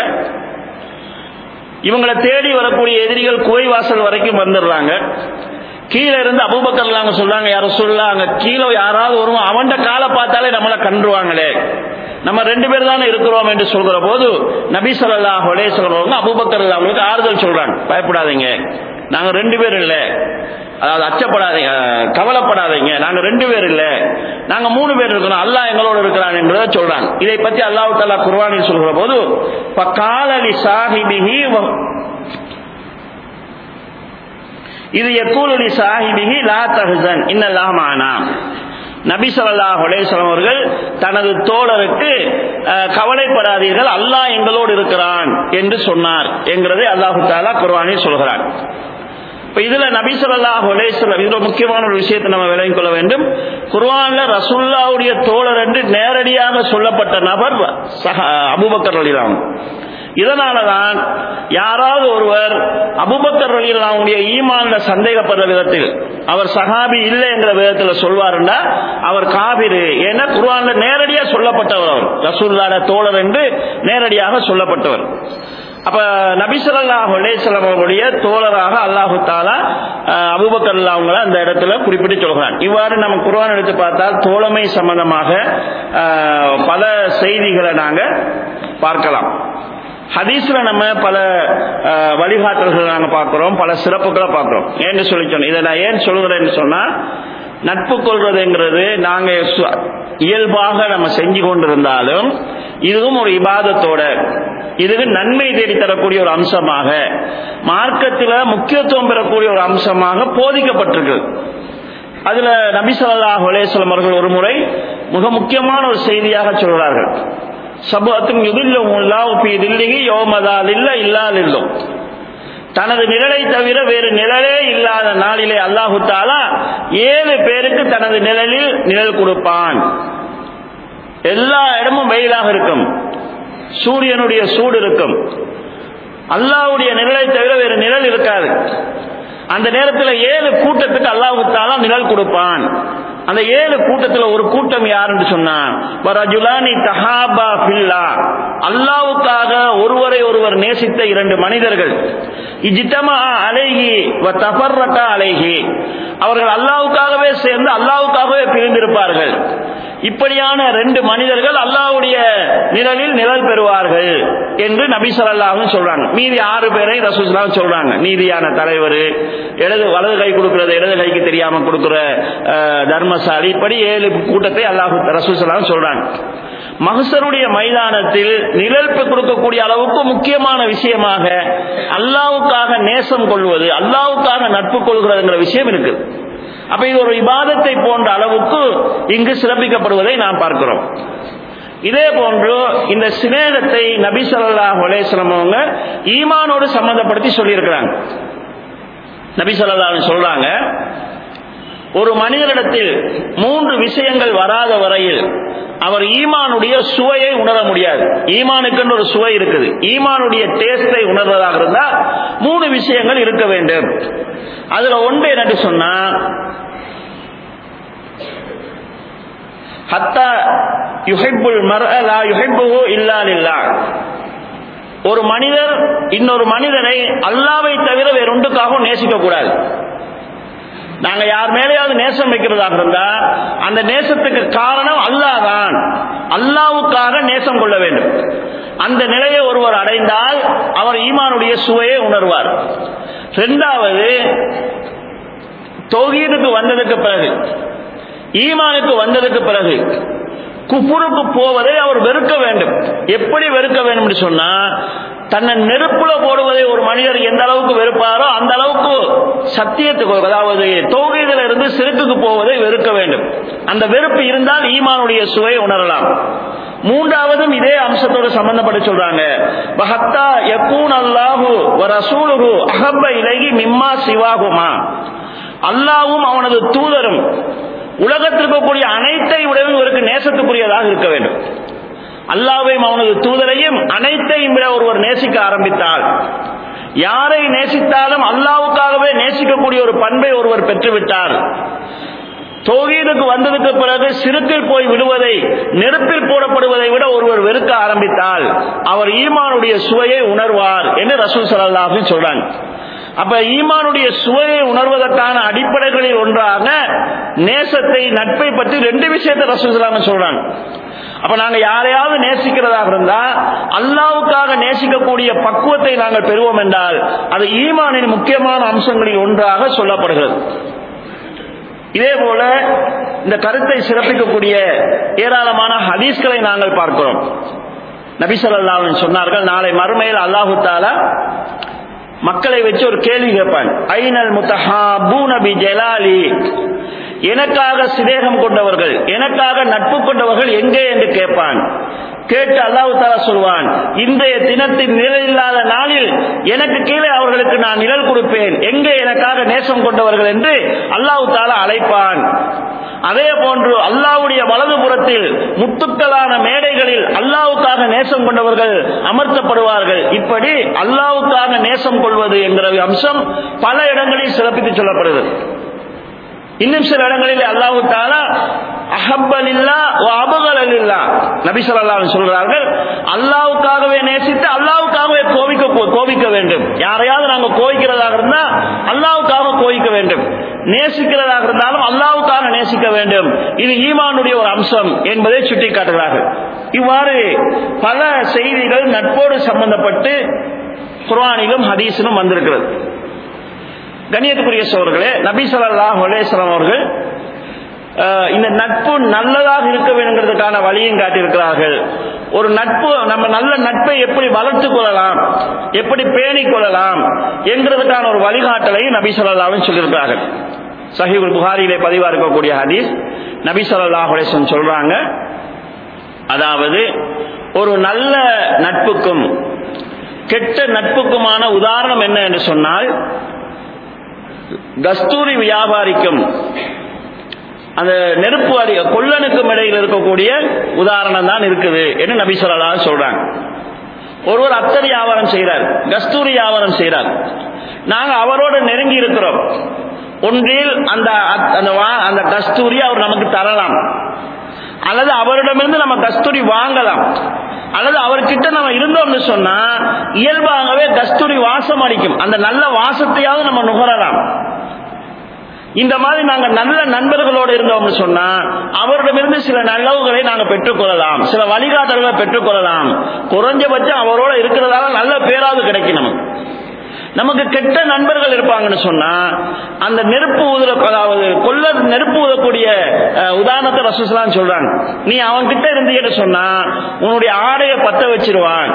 இவங்களை தேடி வரக்கூடிய எதிரிகள் குகை வாசல் வரைக்கும் வந்துடுறாங்க கீழே இருந்து அபூபக்கர்லாங்க சொல்றாங்க யாரும் சொல்லாங்க கீழே யாராவது வருவோம் அவன்கிட்ட காலை பார்த்தாலே நம்மளை கண்டுருவாங்களே நம்ம ரெண்டு பேர் தானே இருக்கிறோம் என்று சொல்கிற போது நபி சொல்லா ஒலே சொல்றவங்க அபூபக்கர் அவங்களுக்கு ஆறுதல் சொல்றாங்க பயப்படாதீங்க நாங்க ரெண்டு பேர் இல்லை அதாவது அச்சப்படாதீங்க கவலைப்படாதீங்க நாங்க ரெண்டு பேர் இல்ல நாங்க மூணு பேர் இருக்கிறோம் அல்லாஹ் எங்களோட இருக்கிறான் என்றதை சொல்றாங்க இதை பற்றி அல்லாஹு தாலா குர்வானில் சொல்கிற போது பக்காலலி சாஹிபிஹி இது எக்கூலி சாஹிபிஹி லா தஹன் இன்னல்லாஹ் மானா நபி சொல்லாஹ் அலேஸ்வரம் அவர்கள் தனது தோழருக்கு கவலைப்படாதீர்கள் அல்லாஹ் எங்களோடு இருக்கிறான் என்று சொன்னார் என்கிறதை அல்லாஹு தாலா குர்வானில் சொல்கிறார் இப்ப இதுல நபி சொல்லாஹ் அலேஸ்வரம் இது முக்கியமான ஒரு விஷயத்தை நம்ம விளங்கிக் கொள்ள வேண்டும் குர்வான்ல ரசுல்லாவுடைய தோழர் என்று நேரடியாக சொல்லப்பட்ட நபர் அபுபக்கர் அலிலாம் இதனாலதான் யாராவது ஒருவர் அபுபக்கர் அலிலாவுடைய ஈமான்ல சந்தேகப்படுற விதத்தில் அவர் சஹாபி இல்லை என்ற விதத்தில் சொல்வாருன்னா அவர் காபிரு ஏன்னா குர்வான்ல நேரடியா சொல்லப்பட்டவர் அவர் ரசூல்லாட தோழர் என்று நேரடியாக சொல்லப்பட்டவர் அப்ப நபிசல்லாஹ் அலேசலம் அவருடைய தோழராக அல்லாஹு தாலா அபுபக்கர் அவங்கள அந்த இடத்துல குறிப்பிட்டு சொல்கிறான் இவ்வாறு நம்ம குர்வான் எடுத்து பார்த்தால் தோழமை சம்பந்தமாக பல செய்திகளை நாங்க பார்க்கலாம் ஹதீஸ்ல நம்ம பல வழிகாட்டல்கள் நாங்க பார்க்கிறோம் பல சிறப்புகளை பார்க்கிறோம் ஏன்னு சொல்லி சொன்னோம் இதை நான் ஏன் சொல்கிறேன்னு சொன்னா நட்பு கொள்வதுங்கிறது நாங்க இயல்பாக நம்ம செஞ்சு கொண்டிருந்தாலும் இதுவும் ஒரு இபாதத்தோட இதுக்கு நன்மை தேடி தரக்கூடிய ஒரு அம்சமாக மார்க்கத்தில் முக்கியத்துவம் பெறக்கூடிய ஒரு அம்சமாக போதிக்கப்பட்டிருக்கு அதுல நபி ஸல்லல்லாஹு அலைஹி வஸல்லம் அவர்கள் ஒரு முறை மிக முக்கியமான ஒரு செய்தியாக சொல்கிறார்கள் சபுஅத்தும் யுதில்லும் அல்லாஹ் ஃபீ தில்லிஹி யௌமதா லில்ல இல்லா லில்லும் தனது நிழலை தவிர வேறு நிழலே இல்லாத நாளிலே அல்லாஹு தாலா ஏழு பேருக்கு தனது நிழலில் நிழல் கொடுப்பான் எல்லா இடமும் வெயிலாக இருக்கும் சூரியனுடைய சூடு இருக்கும் அல்லாஹ்வுடைய நிழலை தவிர வேறு நிழல் இருக்காது அந்த நேரத்தில் ஏழு கூட்டத்துக்கு அல்லாஹு தாலா நிழல் கொடுப்பான் அந்த ஏழு கூட்டத்துல ஒரு கூட்டம் யாருன்னு சொன்னா வரஜுலானி தஹாபா ஃபில்லா அல்லாவுக்காக ஒருவரை ஒருவர் நேசித்த இரண்டு மனிதர்கள் இஜித்தமா அலைஹி வ தஃபர்ரகா அலைஹி அவர்கள் அல்லாவுக்காகவே சேர்ந்து அல்லாவுக்காகவே பிரிந்திருப்பார்கள் இப்படியான ரெண்டு மனிதர்கள் அல்லாஹ்வுடைய நிழலில் நிழல் பெறுவார்கள் என்று நபி ஸல்லல்லாஹு சொல்றாங்க மீதி ஆறு பேரை ரசூலுல்லாஹ் சொல்றாங்க நீதியான தலைவர் இடது வலது கை கொடுக்கிறது இடது கைக்கு தெரியாம கொடுக்கிற அஹ், தர்மசாலி இப்படி ஏழு கூட்டத்தை அல்லாஹ் ரசூலுல்லாஹ் சொல்றாங்க மகசருடைய மைதானத்தில் நிழல் கொடுக்கக்கூடிய அளவுக்கு முக்கியமான விஷயமாக அல்லாவுக்காக நேசம் கொள்வது அல்லாவுக்காக நட்பு கொள்கிறதுங்கிற விஷயம் இருக்கு அப்ப இது ஒரு இபாதத்தை போன்ற அளவுக்கு இங்கு சிறப்பிக்கப்படுவதை நாம் பார்க்கிறோம் இதே போன்று இந்த சிநேகத்தை நபி ஸல்லல்லாஹு அலைஹி வஸல்லம் அவங்க ஈமானோடு சம்பந்தப்படுத்தி சொல்லியிருக்கிறாங்க நபி ஸல்லல்லாஹு அலைஹி சொல்றாங்க ஒரு மனிதனிடத்தில் மூன்று விஷயங்கள் வராத வரையில் அவர் ஈமானுடைய சுவையை உணர முடியாது ஈமானுக்குன்னு ஒரு சுவை இருக்குது ஈமானுடைய டேஸ்டை உணர்வதாக இருந்தா மூணு விஷயங்கள் இருக்க வேண்டும் அதுல ஒன்று என்னன்னு சொன்னா ஹத்தா யுஹிப்புல் மர்அலா யுஹிப்புஹு இல்லா லில்லாஹ் ஒரு மனிதர் இன்னொரு மனிதனை அல்லாவை தவிர வேற ஒன்றுக்காகவும் நேசிக்க கூடாது நாங்க யார் மேலேயாவது நேசம் வைக்கிறதாக இருந்தா அந்த நேசத்துக்கு காரணம் அல்லாஹ் தான் அல்லாவுக்காக நேசம் கொள்ள வேண்டும் அந்த நிலையை ஒருவர் அடைந்தால் அவர் ஈமானுடைய சுவையை உணர்வார் இரண்டாவது தௌஹீதுக்கு வந்ததுக்கு பிறகு ஈமானுக்கு வந்ததுக்கு பிறகு குப்புருக்கு போவதை அவர் வெறுக்க வேண்டும் எப்படி வெறுக்க வேண்டும் என்று சொன்னா தன்னை நெருப்புல போடுவதை ஒரு மனிதர் எந்த அளவுக்கு வெறுப்பாரோ அந்த அளவுக்கு சத்தியத்துக்கு அதாவது தோகையில இருந்து சிறுக்குக்கு போவதை வெறுக்க வேண்டும் அந்த வெறுப்பு இருந்தால் ஈமானுடைய சுவை உணரலாம் மூன்றாவதும் இதே அம்சத்தோடு சம்பந்தப்பட்டு சொல்றாங்க பஹத்தா யக்கூன் அல்லாஹு வ ரசூலுஹு அஹப்ப இலகி மிம்மா சிவாகுமா அல்லாவும் அவனது தூதரும் உலகத்தில் இருக்கக்கூடிய அனைத்தை விடவும் இவருக்கு நேசத்துக்குரியதாக இருக்க வேண்டும் அல்லாவையும் அவனது தூதரையும் அனைத்தையும் விட ஒருவர் நேசிக்க ஆரம்பித்தால் யாரை நேசித்தாலும் அல்லாவுக்காகவே நேசிக்கக்கூடிய ஒரு பண்பை ஒருவர் பெற்றுவிட்டார் தோகீதுக்கு வந்ததுக்கு பிறகு சிறுத்தில் போய் விடுவதை நெருப்பில் போடப்படுவதை விட ஒருவர் வெறுக்க ஆரம்பித்தால் அவர் ஈமானுடைய சுவையை உணர்வார் என்று ரசூல் சல்லாஹு சொல்றாங்க அப்ப ஈமானுடைய சுவையை உணர்வதற்கான அடிப்படைகளில் ஒன்றாக நேசத்தை நட்பை பற்றி ரெண்டு விஷயத்தை ரசூல் சொல்றாங்க அப்ப நாங்க யாரையாவது நேசிக்கிறதாக இருந்தா அல்லாவுக்காக நேசிக்கக்கூடிய பக்குவத்தை நாங்கள் பெறுவோம் என்றால் அது ஈமானின் முக்கியமான அம்சங்களில் ஒன்றாக சொல்லப்படுகிறது இதே போல இந்த கருத்தை சிறப்பிக்கக்கூடிய ஏராளமான ஹதீஸ்களை நாங்கள் பார்க்கிறோம் நபிசல்லாவின் சொன்னார்கள் நாளை மறுமையில் அல்லாஹு தாலா மக்களை வச்சு ஒரு கேள்வி கேட்பான் ஐனல் முத்தஹாபூ நபி ஜலாலி எனக்காக சிதேகம் கொண்டவர்கள் எனக்காக நட்பு கொண்டவர்கள் எங்கே என்று கேட்பான் கேட்டு அல்லாஹு தாலா சொல்வான் இன்றைய தினத்தின் நிழல் இல்லாத நாளில் எனக்கு கீழே அவர்களுக்கு நான் நிழல் கொடுப்பேன் எங்கே எனக்காக நேசம் கொண்டவர்கள் என்று அல்லாஹு தாலா அழைப்பான் அதே போன்று அல்லாவுடைய வலது புறத்தில் முத்துக்களான மேடைகளில் அல்லாவுக்காக நேசம் கொண்டவர்கள் அமர்த்தப்படுவார்கள் இப்படி அல்லாவுக்காக நேசம் கொள்வது என்கிற அம்சம் பல இடங்களில் சிறப்பித்து சொல்லப்படுது இன்னும் சில இடங்களில் அல்லாஹு தாலா அஹப்பலில்லா அபகலில்லா நபி சொல்லா சொல்றார்கள் அல்லாவுக்காகவே நேசித்து அல்லாவுக்காகவே கோவிக்க கோவிக்க வேண்டும் யாரையாவது நாங்கள் கோவிக்கிறதாக இருந்தா அல்லாவுக்காக கோவிக்க வேண்டும் நேசிக்கிறதாக இருந்தாலும் அல்லாவுக்காக நேசிக்க வேண்டும் இது ஈமானுடைய ஒரு அம்சம் என்பதை சுட்டி காட்டுகிறார்கள் இவ்வாறு பல செய்திகள் நட்போடு சம்பந்தப்பட்டு குர்ஆனிலும் ஹதீஸிலும் வந்திருக்கிறது கண்ணியத்துக்குரிய சோர்களே நபி ஸல்லல்லாஹு அலைஹி வஸல்லம் அவர்கள் இந்த நட்பு நல்லதாக இருக்க வேண்டுங்கிறதுக்கான வழியும் காட்டியிருக்கிறார்கள் ஒரு நட்பு நம்ம நல்ல நட்பை எப்படி வளர்த்துக் கொள்ளலாம் எப்படி பேணிக் கொள்ளலாம் என்கிறதுக்கான ஒரு வழிகாட்டலையும் நபி சொல்லாவும் சொல்லியிருக்கிறார்கள் சஹீபுல் புகாரியிலே பதிவா இருக்கக்கூடிய ஹதீஸ் நபி ஸல்லல்லாஹு அலைஹி வஸல்லம் சொல்றாங்க அதாவது ஒரு நல்ல நட்புக்கும் கெட்ட நட்புக்குமான உதாரணம் என்ன என்று சொன்னால் கஸ்தூரி வியாபாரிக்கும் அந்த நெருப்பு அடி கொள்ளனுக்கும் இடையில் இருக்கக்கூடிய உதாரணம் தான் இருக்குது என்று நபி சொல்லலா சொல்றாங்க ஒருவர் அத்தர் வியாபாரம் செய்கிறார் கஸ்தூரி வியாபாரம் செய்கிறார் நாங்க அவரோடு நெருங்கி இருக்கிறோம் ஒன்றில் அந்த அந்த வா- அந்த கஸ்தூரி அவர் நமக்கு தரலாம் அல்லது அவரிடமிருந்து நம்ம கஸ்தூரி வாங்கலாம் அல்லது அவர்கிட்ட நம்ம இருந்தோம்னு சொன்னா இயல்பாகவே கஸ்தூரி வாசம் அடிக்கும் அந்த நல்ல வாசத்தையாவது நம்ம நுகரலாம் இந்த மாதிரி நாங்க நல்ல நண்பர்களோடு இருந்தோம்னு சொன்னா அவரிடமிருந்து சில நல்லவுகளை நாங்க பெற்றுக்கொள்ளலாம் சில வழிகாட்டல்களை பெற்றுக்கொள்ளலாம் குறைஞ்சபட்சம் அவரோட இருக்கிறதால நல்ல பேராவது கிடைக்கும் நமக்கு நமக்கு கெட்ட நண்பர்கள் இருப்பாங்கன்னு சொன்னா அந்த நெருப்பு ஊதுற அதாவது கொல்ல நெருப்பு ஊதக்கூடிய அஹ், உதாரணத்தை ரசூசலாம் சொல்றாங்க நீ அவன் கிட்ட இருந்தீன்னு சொன்னா உன்னுடைய ஆடையை பத்த வச்சிருவான்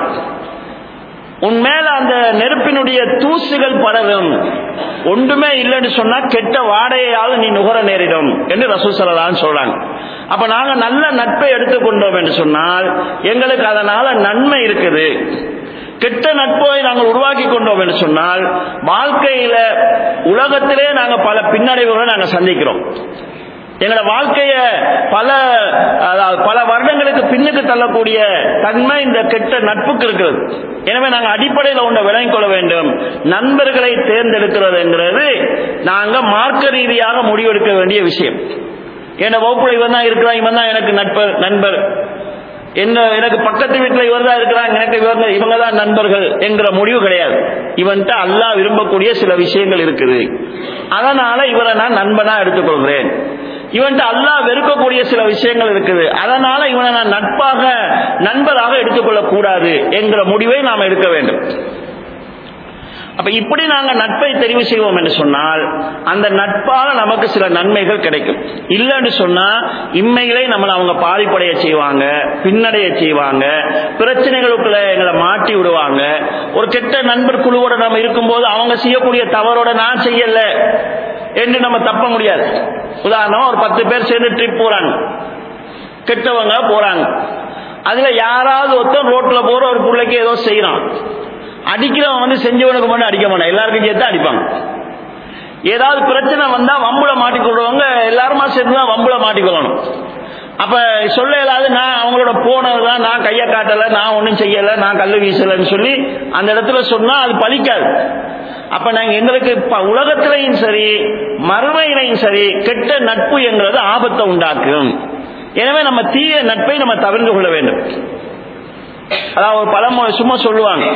உன் மேல அந்த நெருப்பினுடைய தூசுகள் படரும் ஒன்றுமே இல்லைன்னு சொன்னா கெட்ட வாடையாவது நீ நுகர நேரிடும் என்று ரசூசலான்னு சொல்றாங்க அப்ப நாங்க நல்ல நட்பை எடுத்துக்கொண்டோம் என்று சொன்னால் எங்களுக்கு அதனால நன்மை இருக்குது கெட்ட நட்பை நாங்கள் உருவாக்கி கொண்டோம் என்று சொன்னால் வாழ்க்கையில உலகத்திலே நாங்க பல பின்னடைவுகளை நாங்க சந்திக்கிறோம் எங்களோட வாழ்க்கைய பல அதாவது பல வருடங்களுக்கு பின்னுக்கு தள்ளக்கூடிய தன்மை இந்த கெட்ட நட்புக்கு இருக்கிறது எனவே நாங்கள் அடிப்படையில் ஒன்றை விளங்கிக் கொள்ள வேண்டும் நண்பர்களை தேர்ந்தெடுக்கிறது என்கிறது நாங்க மார்க்க ரீதியாக முடிவெடுக்க வேண்டிய விஷயம் என் வகுப்புல இவன் தான் இருக்கிறான் இவன் தான் எனக்கு நட்பர் நண்பர் என்ன எனக்கு பக்கத்து வீட்டில் இவர் தான் இருக்கிறாங்க எனக்கு இவங்க இவங்க தான் நண்பர்கள் என்கிற முடிவு கிடையாது இவன்கிட்ட அல்லாஹ் விரும்பக்கூடிய சில விஷயங்கள் இருக்குது அதனால இவரை நான் நண்பனா எடுத்துக்கொள்கிறேன் இவன்கிட்ட அல்லாஹ் வெறுக்கக்கூடிய சில விஷயங்கள் இருக்குது அதனால இவனை நான் நட்பாக நண்பராக எடுத்துக்கொள்ளக் கூடாது என்கிற முடிவை நாம் எடுக்க வேண்டும் அப்ப இப்படி நாங்க நட்பை தெரிவு செய்வோம் என்று சொன்னால் அந்த நட்பால நமக்கு சில நன்மைகள் கிடைக்கும் இல்லைன்னு சொன்னா இம்மைகளை நம்மளை அவங்க பாதிப்படைய செய்வாங்க பின்னடைய செய்வாங்க பிரச்சனைகளுக்குள்ள எங்களை மாட்டி விடுவாங்க ஒரு கெட்ட நண்பர் குழுவோட நம்ம இருக்கும்போது அவங்க செய்யக்கூடிய தவறோட நான் செய்யல என்று நம்ம தப்ப முடியாது உதாரணம் ஒரு பத்து பேர் சேர்ந்து ட்ரிப் போறாங்க கெட்டவங்க போறாங்க அதுல யாராவது ஒருத்தன் ரோட்ல போற ஒரு பிள்ளைக்கு ஏதோ செய்யறான் அடிக்கிறவன் வந்து செஞ்சவனுக்கு மட்டும் அடிக்க மாட்டான் எல்லாருக்கும் சேர்த்து அடிப்பாங்க ஏதாவது பிரச்சனை வந்தா வம்புல மாட்டிக்கொள்றவங்க எல்லாருமா சேர்ந்து தான் வம்புல மாட்டிக்கொள்ளணும் அப்ப சொல்ல இயலாது நான் அவங்களோட போனதுதான் நான் கையை காட்டல நான் ஒன்றும் செய்யல நான் கல்லு வீசலன்னு சொல்லி அந்த இடத்துல சொன்னா அது பலிக்காது அப்ப நாங்க எங்களுக்கு ப- உலகத்திலையும் சரி மறுமையிலையும் சரி கெட்ட நட்பு என்கிறது ஆபத்தை உண்டாக்கும் எனவே நம்ம தீய நட்பை நம்ம தவிர்த்து கொள்ள வேண்டும் அதாவது ஒரு பழமொழி சும்மா சொல்லுவாங்க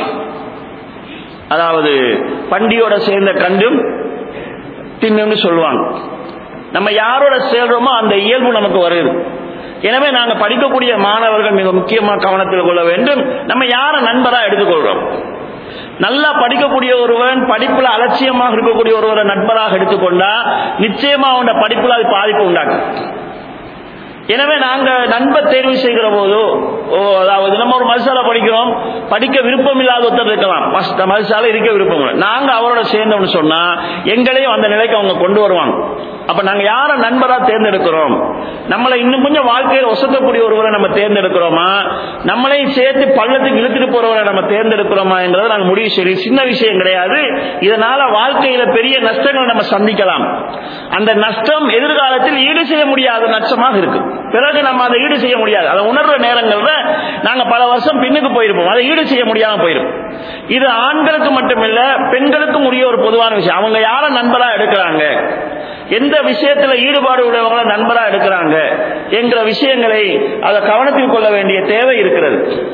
அதாவது பண்டியோட சேர்ந்த கண்டும் தின்னுன்னு சொல்லுவாங்க நம்ம யாரோட சேர்றோமோ அந்த இயல்பு நமக்கு வருது எனவே நாங்க படிக்கக்கூடிய மாணவர்கள் மிக முக்கியமா கவனத்தில் கொள்ள வேண்டும் நம்ம யாரை நண்பரா எடுத்துக்கொள்றோம் நல்லா படிக்கக்கூடிய ஒருவன் படிப்புல அலட்சியமாக இருக்கக்கூடிய ஒருவரை நண்பராக எடுத்துக்கொண்டா நிச்சயமா அவனோட படிப்புல அது பாதிப்பு உண்டாக்கும் எனவே நாங்க நண்பர் தேர்வு செய்கிற போதோ ஓ அதாவது நம்ம ஒரு மதுசாலை படிக்கிறோம் படிக்க விருப்பம் இல்லாத ஒருத்தர் இருக்கலாம் மஸ்த மதுசாலை இருக்க விருப்பம் இல்லை நாங்க அவரோட சேர்ந்தோம்னு சொன்னா எங்களையும் அந்த நிலைக்கு அவங்க கொண்டு வருவாங்க அப்ப நாங்க யாரை நண்பரா தேர்ந்தெடுக்கிறோம் நம்மளை இன்னும் கொஞ்சம் வாழ்க்கையில் ஒசத்தக்கூடிய ஒருவரை நம்ம தேர்ந்தெடுக்கிறோமா நம்மளையும் சேர்த்து பள்ளத்துக்கு இழுத்துட்டு போறவரை நம்ம தேர்ந்தெடுக்கிறோமா என்றதை நாங்க முடிவு சரி சின்ன விஷயம் கிடையாது இதனால வாழ்க்கையில பெரிய நஷ்டங்கள் நம்ம சந்திக்கலாம் அந்த நஷ்டம் எதிர்காலத்தில் ஈடு செய்ய முடியாத நஷ்டமாக இருக்கு பிறகு நம்ம அதை ஈடு செய்ய முடியாது அதை உணர்ற நேரங்கள்ல நாங்க பல வருஷம் பின்னுக்கு போயிருப்போம் அதை ஈடு செய்ய முடியாம போயிருப்போம் இது ஆண்களுக்கு மட்டுமில்ல பெண்களுக்கும் உரிய ஒரு பொதுவான விஷயம் அவங்க யார நண்பரா எடுக்கிறாங்க எந்த விஷயத்துல ஈடுபாடு உள்ளவங்கள நண்பரா எடுக்கிறாங்க என்கிற விஷயங்களை அதை கவனத்தில் கொள்ள வேண்டிய தேவை இருக்கிறது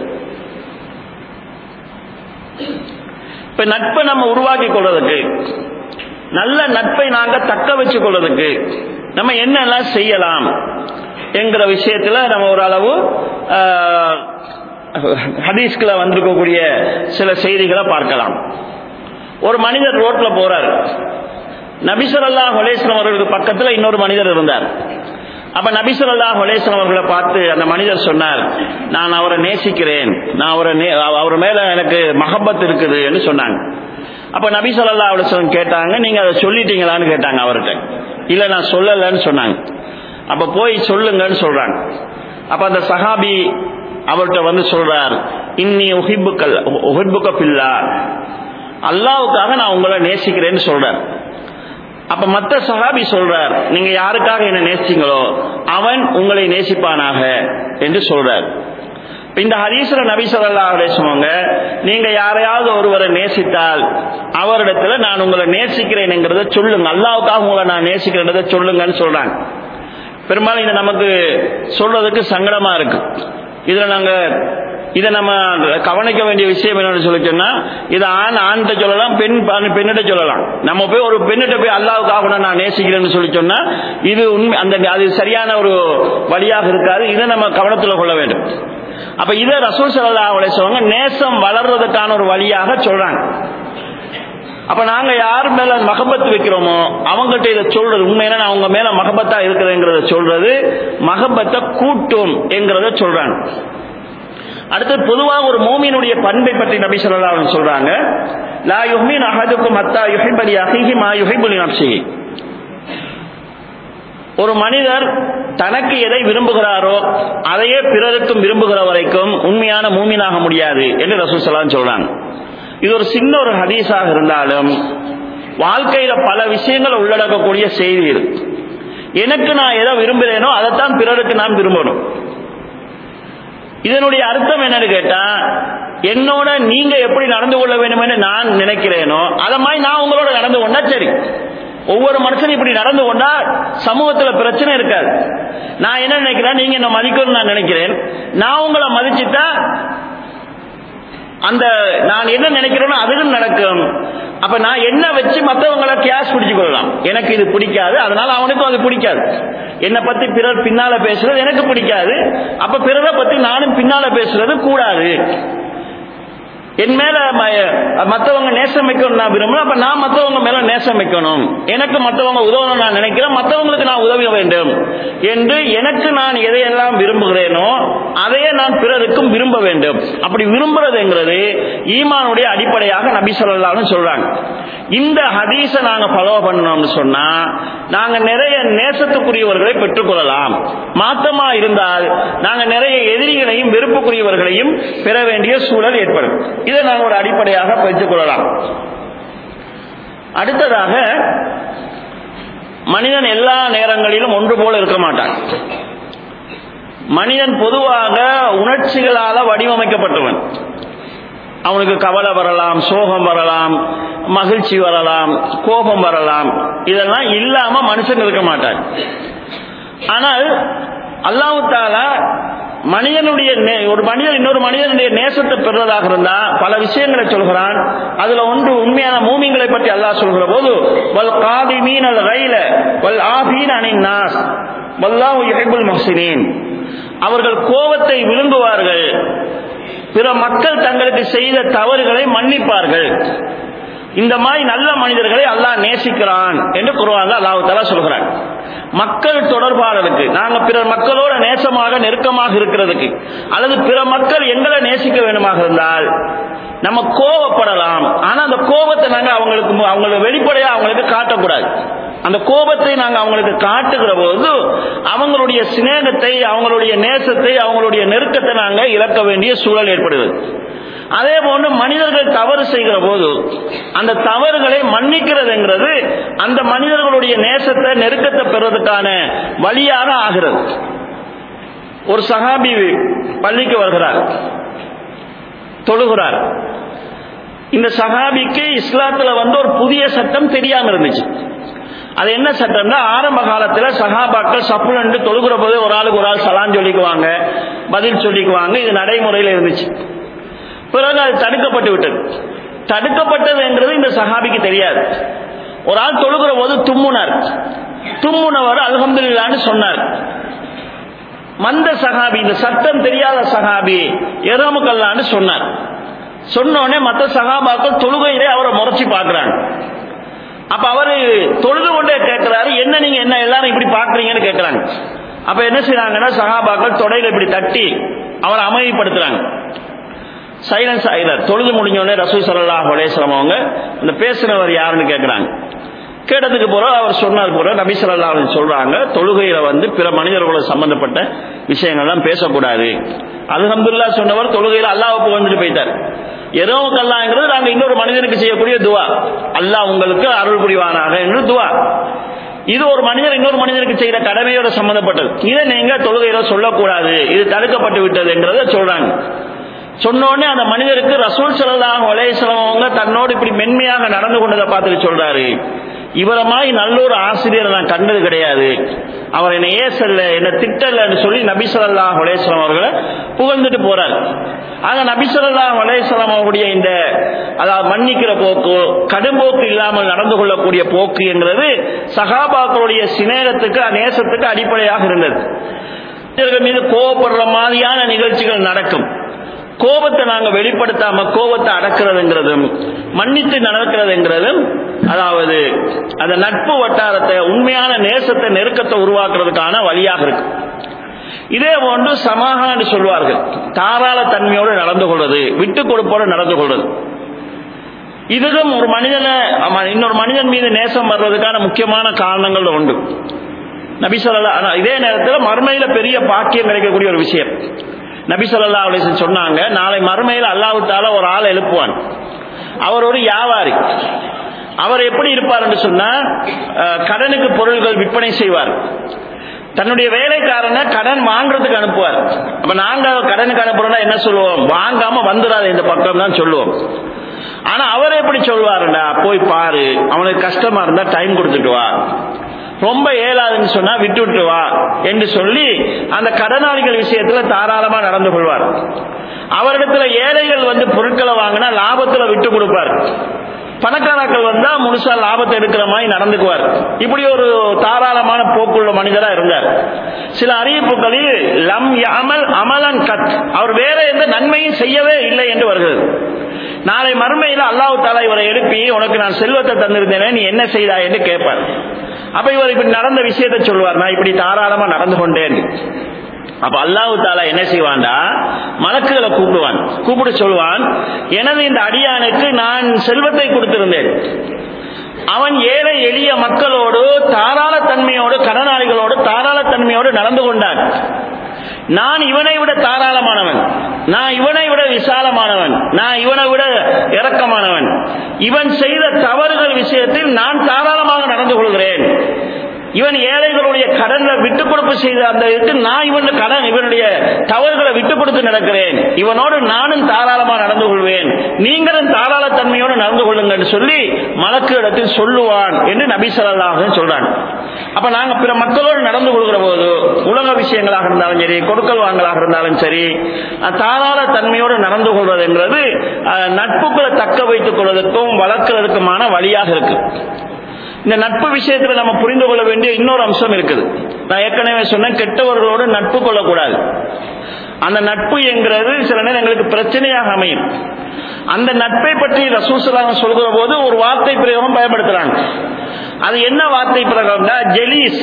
இப்ப நட்பை நம்ம உருவாக்கி கொள்வதற்கு நல்ல நட்பை நாங்க தக்க வச்சு கொள்வதற்கு நம்ம என்னெல்லாம் செய்யலாம் என்கிற விஷயத்துல நம்ம ஓரளவு ஆஹ், ஹதீஸ்குள்ள வந்திருக்கக்கூடிய சில செய்திகளை பார்க்கலாம் ஒரு மனிதர் ரோட்ல போறாரு நபிசரல்லா ஹொலேஸ்லம் அவர்களுக்கு பக்கத்துல இன்னொரு மனிதர் இருந்தார் அப்ப நபிசரல்லா ஹொலேஸ்லம் அவர்களை பார்த்து அந்த மனிதர் சொன்னார் நான் அவரை நேசிக்கிறேன் நான் அவரை நே- அவர் மேல எனக்கு மஹப்பத் இருக்குது என்று சொன்னாங்க அப்ப நபி ஸல்லல்லாஹு அலைஹி வஸல்லம் கேட்டாங்க நீங்க அதை சொல்லிட்டீங்களான்னு கேட்டாங்க அவர்கிட்ட இல்ல நான் சொல்லலைன்னு சொன்னாங்க அப்ப போய் சொல்லுங்கன்னு சொல்றாங்க அப்ப அந்த சஹாபி அவர்கிட்ட வந்து சொல்றார் இன்னி உஹிப்புக்கல் உஹிப்புக்க பில்லா அல்லாவுக்காக நான் உங்களை நேசிக்கிறேன்னு சொல்றார் அப்ப மத்த சஹாபி சொல்றார் நீங்க யாருக்காக என்ன நேசிங்களோ அவன் உங்களை நேசிப்பானாக என்று சொல்றார் இந்த ஹரீஸ்வர நபி சொல்லா சொல்லுவாங்க நீங்க யாரையாவது ஒருவரை நேசித்தால் அவரிடத்துல நான் உங்களை நேசிக்கிறேன்ங்கிறத சொல்லுங்க அல்லாவுக்காக உங்களை நான் நேசிக்கிறேன்றத சொல்லுங்கன்னு சொல்றாங்க பெரும்பாலும் இது நமக்கு சொல்றதுக்கு சங்கடமா இருக்கு இதுல நாங்க இதை நம்ம கவனிக்க வேண்டிய விஷயம் என்னன்னு சொல்லி சொன்னா இது ஆண் ஆண்கிட்ட சொல்லலாம் பெண் பெண்ணிட்ட சொல்லலாம் நம்ம போய் ஒரு பெண்ணிட்ட போய் அல்லாவுக்காக நான் நேசிக்கிறேன்னு சொல்லி சொன்னா இது உண்மை அந்த அது சரியான ஒரு வழியாக இருக்காது இதை நம்ம கவனத்தில் கொள்ள வேண்டும் அப்ப இதை ரசூல் சல்லா சொல்லுவாங்க நேசம் வளர்றதுக்கான ஒரு வழியாக சொல்றாங்க அப்ப நாங்க யார் மேல மகபத்து வைக்கிறோமோ அவங்ககிட்ட இதை சொல்றது உண்மையில நான் அவங்க மேல மகபத்தா இருக்கிறதுங்கிறத சொல்றது மகபத்தை கூட்டும் என்கிறத சொல்றாங்க அடுத்து பொதுவாக ஒரு மோமினுடைய பண்பை பற்றி நபி சொல்லா சொல்றாங்க லா யுஹ்மின் அஹதுக்கும் அத்தா யுஹிபலி அஹிஹி மா யுஹிபுலி நப்சிஹி ஒரு மனிதர் தனக்கு எதை விரும்புகிறாரோ அதையே பிறருக்கும் விரும்புகிற வரைக்கும் உண்மையான மூமினாக முடியாது என்று ரசூல் சலாம் சொல்றாங்க இது ஒரு சின்ன ஒரு ஹதீஸாக இருந்தாலும் வாழ்க்கையில பல விஷயங்கள் உள்ளடக்கக்கூடிய செய்தி இது எனக்கு நான் எதை விரும்புகிறேனோ அதைத்தான் பிறருக்கு நான் விரும்பணும் இதனுடைய அர்த்தம் என்னன்னு கேட்டா என்னோட நீங்க எப்படி நடந்து கொள்ள வேண்டும் என்று நான் நினைக்கிறேனோ அதை மாதிரி நான் உங்களோட நடந்து கொண்டா சரி ஒவ்வொரு மனுஷனும் இப்படி நடந்து கொண்டா சமூகத்துல பிரச்சனை இருக்காது நான் என்ன நினைக்கிறேன் நீங்க என்ன மதிக்கணும்னு நான் நினைக்கிறேன் நான் உங்களை மதிச்சுட்டா அந்த நான் என்ன நினைக்கிறேனோ அதுவும் நடக்கும் அப்ப நான் என்ன வச்சு மற்றவங்களை கேஷ் பிடிச்சு கொள்ளலாம் எனக்கு இது பிடிக்காது அதனால அவனுக்கும் அது பிடிக்காது என்னை பத்தி பிறர் பின்னால பேசுறது எனக்கு பிடிக்காது அப்ப பிறரை பத்தி நானும் பின்னால பேசுறது கூடாது என் மேல மற்றவங்க நேசம் வைக்கணும் நான் விரும்புறேன் அப்ப நான் மற்றவங்க மேல நேசம் வைக்கணும் எனக்கு மற்றவங்க உதவணும் நான் நினைக்கிறேன் மற்றவங்களுக்கு நான் உதவி வேண்டும் என்று எனக்கு நான் எதையெல்லாம் விரும்புகிறேனோ அதையே நான் பிறருக்கும் விரும்ப வேண்டும் அப்படி விரும்புறதுங்கிறது ஈமானுடைய அடிப்படையாக நபி சொல்லலாம்னு சொல்றாங்க இந்த ஹதீஸ நாங்க ஃபாலோ பண்ணோம்னு சொன்னா நாங்க நிறைய நேசத்துக்குரியவர்களை பெற்றுக்கொள்ளலாம் மாத்தமா இருந்தால் நாங்க நிறைய எதிரிகளையும் வெறுப்புக்குரியவர்களையும் பெற வேண்டிய சூழல் ஏற்படும் இதை நாங்கள் ஒரு அடிப்படையாக பெற்றுக் கொள்ளலாம் அடுத்ததாக மனிதன் எல்லா நேரங்களிலும் ஒன்று போல இருக்க மாட்டான் மனிதன் பொதுவாக உணர்ச்சிகளால வடிவமைக்கப்பட்டவன் அவனுக்கு கவலை வரலாம் சோகம் வரலாம் மகிழ்ச்சி வரலாம் கோபம் வரலாம் இதெல்லாம் இல்லாம மனுஷன் இருக்க மாட்டான் ஆனால் அல்லாஹு தாலா மனிதனுடைய ஒரு மனிதன் இன்னொரு மனிதனுடைய நேசத்தை பெறுவதாக இருந்தா பல விஷயங்களை சொல்கிறான் அதுல ஒன்று உண்மையான மூமிங்களை பற்றி அல்லாஹ் சொல்கிற போது வல் காதி மீன் அல் ரயில வல் ஆபீன் அனின் நாஸ் வல்லாஹு யுஹிபுல் முஹ்சினீன் அவர்கள் கோபத்தை விரும்புவார்கள் பிற மக்கள் தங்களுக்கு செய்த தவறுகளை மன்னிப்பார்கள் இந்த மாதிரி நல்ல மனிதர்களை அல்லாஹ் நேசிக்கிறான் என்று குருவாங்க அல்லாஹு தலா சொல்கிறான் மக்கள் தொடர்பாளருக்கு நாங்க பிற மக்களோட நேசமாக நெருக்கமாக இருக்கிறதுக்கு அல்லது பிற மக்கள் எங்களை நேசிக்க வேண்டுமாக இருந்தால் நம்ம கோபப்படலாம் ஆனா அந்த கோபத்தை நாங்க அவங்களுக்கு அவங்களுக்கு வெளிப்படையா அவங்களுக்கு காட்டக்கூடாது அந்த கோபத்தை நாங்க அவங்களுக்கு காட்டுகிற போது அவங்களுடைய சிநேகத்தை அவங்களுடைய நேசத்தை அவங்களுடைய நெருக்கத்தை நாங்க இழக்க வேண்டிய சூழல் ஏற்படுது அதே போன்று மனிதர்கள் தவறு செய்கிற போது அந்த தவறுகளை மன்னிக்கிறதுங்கிறது அந்த மனிதர்களுடைய நேசத்தை நெருக்கத்தை பெறுவதற்கான வழியாக ஆகிறது ஒரு சகாபி பள்ளிக்கு வருகிறார் தொழுகிறார் இந்த சகாபிக்கு இஸ்லாத்துல வந்து ஒரு புதிய சட்டம் தெரியாம இருந்துச்சு அது என்ன சட்டம்னா ஆரம்ப காலத்துல சகாபாக்கள் சப்புலண்டு தொழுகிற போது ஒரு ஆளுக்கு ஒரு ஆள் சலான் சொல்லிக்குவாங்க பதில் சொல்லிக்குவாங்க இது நடைமுறையில் இருந்துச்சு பிறகு அது தடுக்கப்பட்டு விட்டது தடுக்கப்பட்டதுங்கிறது இந்த சஹாபிக்கு தெரியாது ஒரு ஆள் தொழுகிற போது தும்முனார் தும்முனவர் அல்ஹம்துலில்லான்னு சொன்னார் மந்த சகாபி இந்த சட்டம் தெரியாத சகாபி எரமுக்கல்லான்னு சொன்னார் சொன்னோடனே மற்ற சகாபாக்கள் தொழுகையிலே அவரை முறைச்சி பார்க்கிறாங்க அப்ப அவரு தொழுது கொண்டே கேட்கிறாரு என்ன நீங்க என்ன எல்லாரும் இப்படி பாக்குறீங்கன்னு கேட்கிறாங்க அப்ப என்ன செய்யறாங்கன்னா சகாபாக்கள் தொடையில இப்படி தட்டி அவரை அமைதிப்படுத்துறாங்க சைலன்ஸ் ஆகிறார் தொழுது முடிஞ்ச உடனே ரசூல் சல்லா அலேஸ்லாம் அவங்க அந்த பேசுனவர் யாருன்னு கேட்கிறாங்க கேட்டதுக்கு போற அவர் சொன்னார் போற நபி ஸல்லல்லாஹு அலைஹி வஸல்லம் சொல்றாங்க தொழுகையில வந்து பிற மனிதர்களோட சம்பந்தப்பட்ட விஷயங்கள்லாம் பேசக்கூடாது அல்ஹம்துலில்லாஹ் சொன்னவர் தொழுகையில அல்லாஹ் புகழ்ந்துட்டு போயிட்டார் எதோ கல்லாங்கிறது நாங்க இன்னொரு மனிதனுக்கு செய்யக்கூடிய துவா அல்லாஹ் உங்களுக்கு அருள் புரிவானாக என்று துவா இது ஒரு மனிதர் இன்னொரு மனிதனுக்கு செய்யற கடமையோட சம்பந்தப்பட்டது இதை நீங்க தொழுகையில சொல்லக்கூடாது இது தடுக்கப்பட்டு விட்டது என்றதை சொல்றாங்க சொன்ன உடனே அந்த மனிதருக்கு ரசூல் ஸல்லல்லாஹு அலைஹி வஸல்லம் அவங்க தன்னோடு இப்படி மென்மையாக நடந்து கொண்டதை பார்த்துட்டு சொல்றாரு இவரை மாதிரி நல்ல ஒரு ஆசிரியரை நான் கண்டது கிடையாது அவர் என்னை ஏசல்ல என்னை திட்டலன்னு சொல்லி நபி ஸல்லல்லாஹு அலைஹி வஸல்லம் அவர்களை புகழ்ந்துட்டு போறார் ஆக நபி ஸல்லல்லாஹு அலைஹி வஸல்லம் அவருடைய இந்த அதாவது மன்னிக்கிற போக்கு கடும்போக்கு இல்லாமல் நடந்து கொள்ளக்கூடிய போக்கு என்கிறது சகாபாக்களுடைய சிநேகத்துக்கு நேசத்துக்கு அடிப்படையாக இருந்தது மனிதர்கள் மீது கோபப்படுற மாதிரியான நிகழ்ச்சிகள் நடக்கும் கோபத்தை நாங்க வெளிப்படுத்தாம கோபத்தை அடக்கிறதுங்கிறதும் மன்னித்து நடக்கிறதுங்கிறதும் அதாவது அந்த நட்பு வட்டாரத்தை உண்மையான நேசத்தை நெருக்கத்தை உருவாக்குறதுக்கான வழியாக இருக்கு இதே போன்று சமாகான்னு சொல்வார்கள் தாராள தன்மையோடு நடந்து கொள்வது விட்டு கொடுப்போடு நடந்து கொள்வது இதுவும் ஒரு மனிதனை அவன் இன்னொரு மனிதன் மீது நேசம் வர்றதுக்கான முக்கியமான காரணங்கள் உண்டு நபி சொல்லா இதே நேரத்தில் மறுமையில பெரிய பாக்கியம் கிடைக்கக்கூடிய ஒரு விஷயம் நபி சொல்லா அலிசன் சொன்னாங்க நாளை மறுமையில் அல்லாஹு தால ஒரு ஆள் எழுப்புவான் அவர் ஒரு வியாபாரி அவர் எப்படி இருப்பார் என்று சொன்னா அஹ், கடனுக்கு பொருள்கள் விற்பனை செய்வார் தன்னுடைய வேலைக்காரனை கடன் வாங்குறதுக்கு அனுப்புவார் அப்ப நாங்க கடனுக்கு அனுப்புறோம்னா என்ன சொல்லுவோம் வாங்காம வந்துடாது இந்த பக்கம் தான் சொல்லுவோம் ஆனா அவர் எப்படி சொல்வாருடா போய் பாரு அவனுக்கு கஷ்டமா இருந்தா டைம் கொடுத்துட்டு வா ரொம்ப ஏலாதுன்னு சொன்னா விட்டு விட்டு வா என்று சொல்லி அந்த கடனாளிகள் விஷயத்துல தாராளமா நடந்து கொள்வார் அவரிடத்துல ஏழைகள் வந்து பொருட்களை வாங்கினா லாபத்துல விட்டு கொடுப்பார் பணக்காரர்கள் வந்தா முழுசா லாபத்தை எடுக்கிற மாதிரி நடந்துக்குவார் இப்படி ஒரு தாராளமான போக்குள்ள மனிதரா இருந்தார் சில அறிவிப்புகளில் லம் அமல் அமலன் கத் அவர் வேற எந்த நன்மையும் செய்யவே இல்லை என்று வருகிறது நாளை மறுமையில் அல்லாஹ் தாலா இவரை எழுப்பி உனக்கு நான் செல்வத்தை தந்திருந்தேனே நீ என்ன செய்தாய் என்று கேட்பார் அப்ப இவர் இப்படி நடந்த விஷயத்தை சொல்வார் நான் இப்படி தாராளமா நடந்து கொண்டேன் அப்ப அல்லாஹு தாலா என்ன செய்வான்டா மலக்குகளை கூப்பிடுவான் கூப்பிட்டு சொல்வான் எனது இந்த அடியானுக்கு நான் செல்வத்தை கொடுத்திருந்தேன் அவன் ஏழை எளிய மக்களோடு தாராள தன்மையோடு கடனாளிகளோடு தாராள தன்மையோடு நடந்து கொண்டான் நான் இவனை விட தாராளமானவன் நான் இவனை விட விசாலமானவன் நான் இவனை விட இரக்கமானவன் இவன் செய்த தவறுகள் விஷயத்தில் நான் தாராளமாக நடந்து கொள்கிறேன் இவன் ஏழைகளுடைய கடன்ல விட்டு கொடுப்பு செய்த அந்த இதுக்கு நான் இவன் கடன் இவனுடைய தவறுகளை விட்டு கொடுத்து நடக்கிறேன் இவனோடு நானும் தாராளமா நடந்து கொள்வேன் நீங்களும் தாராள தன்மையோடு நடந்து கொள்ளுங்க என்று சொல்லி மலக்கு இடத்தில் சொல்லுவான் என்று நபி ஸல்லல்லாஹு சொல்றான் அப்ப நாங்க பிற மக்களோடு நடந்து கொள்கிற போது உலக விஷயங்களாக இருந்தாலும் சரி கொடுக்கல் வாங்கலாக இருந்தாலும் சரி அஹ், தாராள தன்மையோடு நடந்து கொள்வதுங்கிறது அஹ், நட்புகளை தக்க வைத்துக் கொள்வதற்கும் வளர்க்கிறதுக்குமான வழியாக இருக்கு இந்த நட்பு விஷயத்துல நம்ம புரிந்து கொள்ள வேண்டிய இன்னொரு அம்சம் இருக்குது நான் ஏற்கனவே சொன்னேன் கெட்டவர்களோடு நட்பு கொள்ளக்கூடாது அந்த நட்பு என்கிறது சில நேரம் எங்களுக்கு பிரச்சனையாக அமையும் அந்த நட்பை பற்றி ரசூசலாக சொல்கிற போது ஒரு வார்த்தை பிரயோகம் பயன்படுத்துறாங்க அது என்ன வார்த்தை பிரயோகம்னா ஜெலீஸ்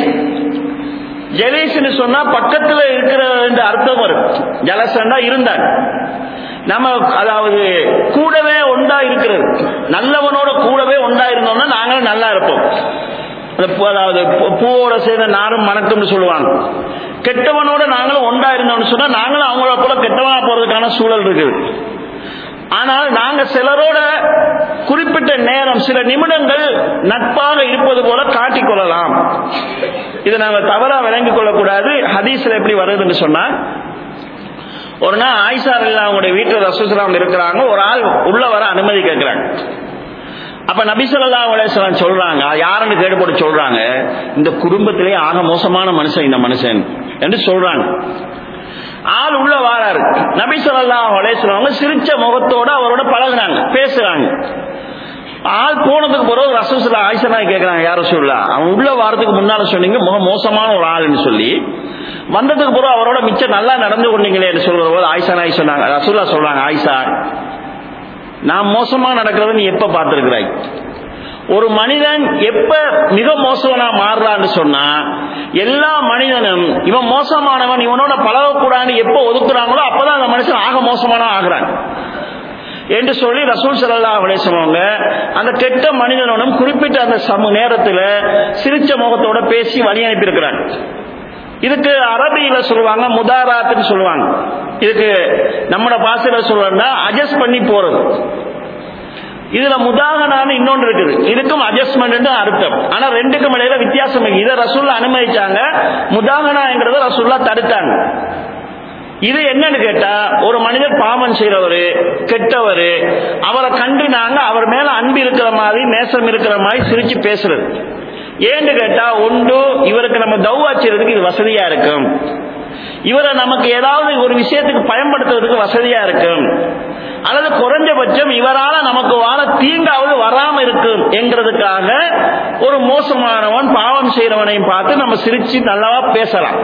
ஜெலீஸ்னு சொன்னா பக்கத்துல இருக்கிற என்று அர்த்தம் வரும் ஜலசண்டா இருந்தான் நம்ம அதாவது கூடவே ஒண்டா இருக்கிறது நல்லவனோட கூடவே ஒண்டா இருந்தோம்னா நாங்களும் நல்லா இருப்போம் அந்த பூ- அதாவது பூ- பூவோட சேர்ந்த நாரும் மணக்கும்னு சொல்லுவாங்க கெட்டவனோட நாங்களும் ஒண்டா இருந்தோம்னு சொன்னா நாங்களும் அவங்கள போல கெட்டவனா போறதுக்கான சூழல் இருக்குது ஆனால் நாங்க சிலரோட குறிப்பிட்ட நேரம் சில நிமிடங்கள் நட்பாக இருப்பது போல காட்டிக் கொள்ளலாம் இதை நாங்க தவறா விளங்கிக் கொள்ளக்கூடாது ஹதீஸ்ல எப்படி வருதுன்னு சொன்னா ஒரு நாள் ஆயிஷா இல்லா அவங்களுடைய வீட்டில் ரசூசலாம் இருக்கிறாங்க ஒரு ஆள் உள்ள வர அனுமதி கேட்கிறாங்க அப்ப நபி ஸல்லல்லாஹு அலைஹி வஸல்லம் சொல்றாங்க யாருன்னு கேட்டு போட்டு சொல்றாங்க இந்த குடும்பத்திலே ஆக மோசமான மனுஷன் இந்த மனுஷன் என்று சொல்றாங்க ஆள் உள்ள வாராரு நபி ஸல்லல்லாஹு அலைஹி வஸல்லம் அவங்க சிரிச்ச முகத்தோட அவரோட பழகுறாங்க பேசுறாங்க ஆள் போனதுக்கு பிறகு ரசூசுல்லா ஆயிஷனா கேட்கறாங்க யார சொல்லா அவன் உள்ள வாரத்துக்கு முன்னால சொன்னீங்க முக மோசமான ஒரு ஆள்னு சொல்லி வந்ததுக்கு பிறகு அவரோட மிச்சம் நல்லா நடந்து கொண்டீங்களே என்று சொல்ற போது ஆயிஷா நாய் சொன்னாங்க ரசூல்லா சொல்றாங்க ஆயிஷா நான் மோசமா நடக்கிறத நீ எப்ப பார்த்திருக்கிறாய் ஒரு மனிதன் எப்ப மிக மோசவனா மாறுறான்னு சொன்னா எல்லா மனிதனும் இவன் மோசமானவன் இவனோட பழகக்கூடாதுன்னு எப்ப ஒதுக்குறாங்களோ அப்பதான் அந்த மனுஷன் ஆக மோசமான ஆகிறான் என்று சொல்லி ரசூல் சல்லா சொல்லுவாங்க அந்த கெட்ட மனிதனுடன் குறிப்பிட்ட அந்த சம நேரத்தில் சிரிச்ச முகத்தோட பேசி வழி அனுப்பியிருக்கிறாங்க இதுக்கு அரபியில சொல்லுவாங்க முதாராத்துன்னு சொல்லுவாங்க இதுக்கு நம்மட பாசையில சொல்றா அட்ஜஸ்ட் பண்ணி போறது இதுல முதாகனான்னு இன்னொன்று இருக்குது இதுக்கும் அட்ஜஸ்ட்மெண்ட் அர்த்தம் ஆனா ரெண்டுக்கும் இடையில வித்தியாசம் இருக்கு இதை ரசூல்லா அனுமதிச்சாங்க முதாகனாங்கிறத ரசூல்லா தடுத்தாங்க இது என்னன்னு கேட்டா ஒரு மனிதர் பாவம் செய்யறவரு கெட்டவரு அவரை கண்டு நாங்க அவர் மேல அன்பு இருக்கிற மாதிரி நேசம் இருக்கிற மாதிரி சிரிச்சு பேசுறது ஏன்னு கேட்டா ஒன்று இவருக்கு நம்ம தௌவா செய்யறதுக்கு இது வசதியா இருக்கும் இவரை நமக்கு ஏதாவது ஒரு விஷயத்துக்கு பயன்படுத்துறதுக்கு வசதியா இருக்கும் அல்லது குறைஞ்சபட்சம் இவரால நமக்கு வார தீங்காவது வராம இருக்கும் என்கிறதுக்காக ஒரு மோசமானவன் பாவம் செய்யறவனையும் பார்த்து நம்ம சிரிச்சு நல்லாவா பேசலாம்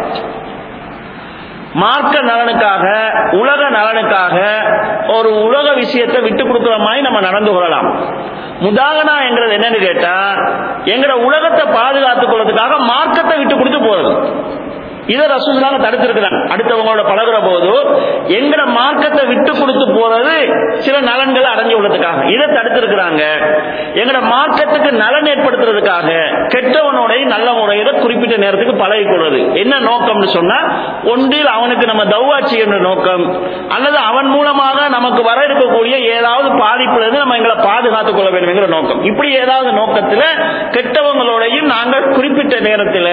மார்க்க நலனுக்காக உலக நலனுக்காக ஒரு உலக விஷயத்தை விட்டு கொடுக்கிற மாதிரி நம்ம நடந்து கொள்ளலாம் முதாகனா என்கிறது என்னன்னு கேட்டா எங்கிற உலகத்தை பாதுகாத்துக் கொள்றதுக்காக மார்க்கத்தை விட்டு கொடுத்து போறது இதை ரசூலாக தடுத்திருக்கிறாங்க அடுத்தவங்களோட பழகுற போது எங்கட மார்க்கத்தை விட்டு கொடுத்து போறது சில நலன்களை அடைஞ்சு உள்ளதுக்காக இதை தடுத்திருக்கிறாங்க எங்கட மார்க்கத்துக்கு நலன் ஏற்படுத்துறதுக்காக கெட்டவனோடைய நல்ல முறையில குறிப்பிட்ட நேரத்துக்கு பழகி கொள்வது என்ன நோக்கம்னு சொன்னா ஒன்றில் அவனுக்கு நம்ம தௌவா செய்யற நோக்கம் அல்லது அவன் மூலமாக நமக்கு வர இருக்கக்கூடிய ஏதாவது பாதிப்புல இருந்து நம்ம எங்களை பாதுகாத்துக் கொள்ள வேண்டும் என்கிற நோக்கம் இப்படி ஏதாவது நோக்கத்துல கெட்டவங்களோடையும் நாங்கள் குறிப்பிட்ட நேரத்தில்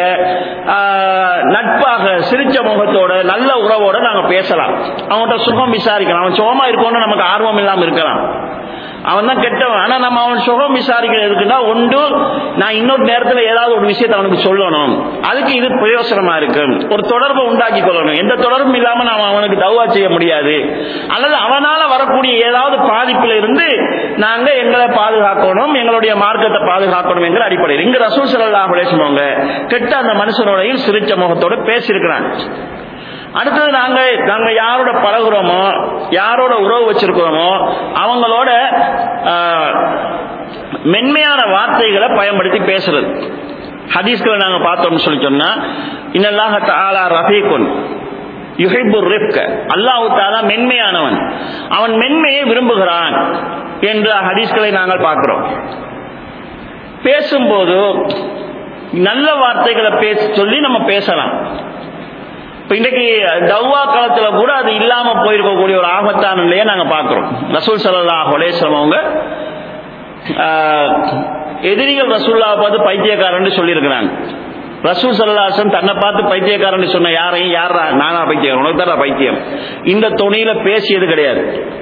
நட்பு அன்பாக சிரிச்ச முகத்தோட நல்ல உறவோட நாங்க பேசலாம் அவன்கிட்ட சுகம் விசாரிக்கலாம் அவன் சுகமா இருக்கணும்னு நமக்கு ஆர்வம் இல்லாம இருக்கலாம் அவன் தான் கெட்டவன் ஆனா நம்ம அவன் சுகம் விசாரிக்கிறதுக்குன்னா ஒன்று நான் இன்னொரு நேரத்தில் ஏதாவது ஒரு விஷயத்தை அவனுக்கு சொல்லணும் அதுக்கு இது பிரயோசனமா இருக்கு ஒரு தொடர்பை உண்டாக்கி கொள்ளணும் எந்த தொடர்பும் இல்லாம நாம் அவனுக்கு தவா செய்ய முடியாது அல்லது அவனால வரக்கூடிய ஏதாவது பாதிப்புல இருந்து நாங்க எங்களை பாதுகாக்கணும் எங்களுடைய மார்க்கத்தை பாதுகாக்கணும் என்கிற அடிப்படையில் இங்க ரசூல் சல்லா சொல்லுவாங்க கெட்ட அந்த மனுஷனோடையும் சிரிச்ச முகத்தோட பேசியிருக்கிறாங்க அடுத்தது நாங்க நாங்க யாரோட பழகுறோமோ யாரோட உறவு வச்சிருக்கிறோமோ அவங்களோட மென்மையான வார்த்தைகளை பயன்படுத்தி பேசுறது ஹதீஸ்களை நாங்க பார்த்தோம்னு சொல்லி சொன்னா இன்னல்லாக தாலா ரஃபீகுன் யுஹிபுர் ரிப்க அல்லாஹு தாலா மென்மையானவன் அவன் மென்மையை விரும்புகிறான் என்ற ஹதீஸ்களை நாங்கள் பார்க்கிறோம் பேசும்போது நல்ல வார்த்தைகளை பேச சொல்லி நம்ம பேசலாம் இப்ப இன்னைக்கு தவ்வா காலத்துல கூட அது இல்லாம போயிருக்கக்கூடிய ஒரு ஆபத்தான நிலையை நாங்க பாக்குறோம் ரசூல் சல்லா ஹொலேஸ்வரம் அவங்க எதிரிகள் ரசூல்லாவை பார்த்து பைத்தியக்காரன் சொல்லியிருக்கிறாங்க ரசூல் சல்லாசன் தன்னை பார்த்து பைத்தியக்காரன் சொன்ன யாரையும் யாரா நானா பைத்தியம் உனக்கு தான் பைத்தியம் இந்த துணியில பேசியது கிடையாது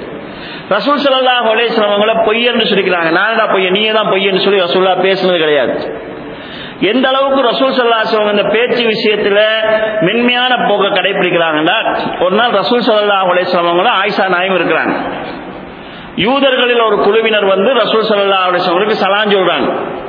ரசூல் சல்லா ஹொலேஸ்வரம் அவங்கள பொய்யன்னு சொல்லிக்கிறாங்க நானடா பொய்யன் நீங்க தான் பொய்யன்னு சொல்லி ரசூல்லா பேசுனது கிடையாது எந்த அளவுக்கு ரசூல் சல்லாஹ் இந்த பேச்சு விஷயத்துல மென்மையான போக்க கடைபிடிக்கிறாங்கன்னா ஒரு நாள் ரசூல் சல்லா அலிஸ்லாமங்களும் ஆயிஷா நாயும் இருக்கிறாங்க யூதர்களில் ஒரு குழுவினர் வந்து ரசூல் சல்லா அலிஸ்லாமங்களுக்கு சலான் சொல்றாங்க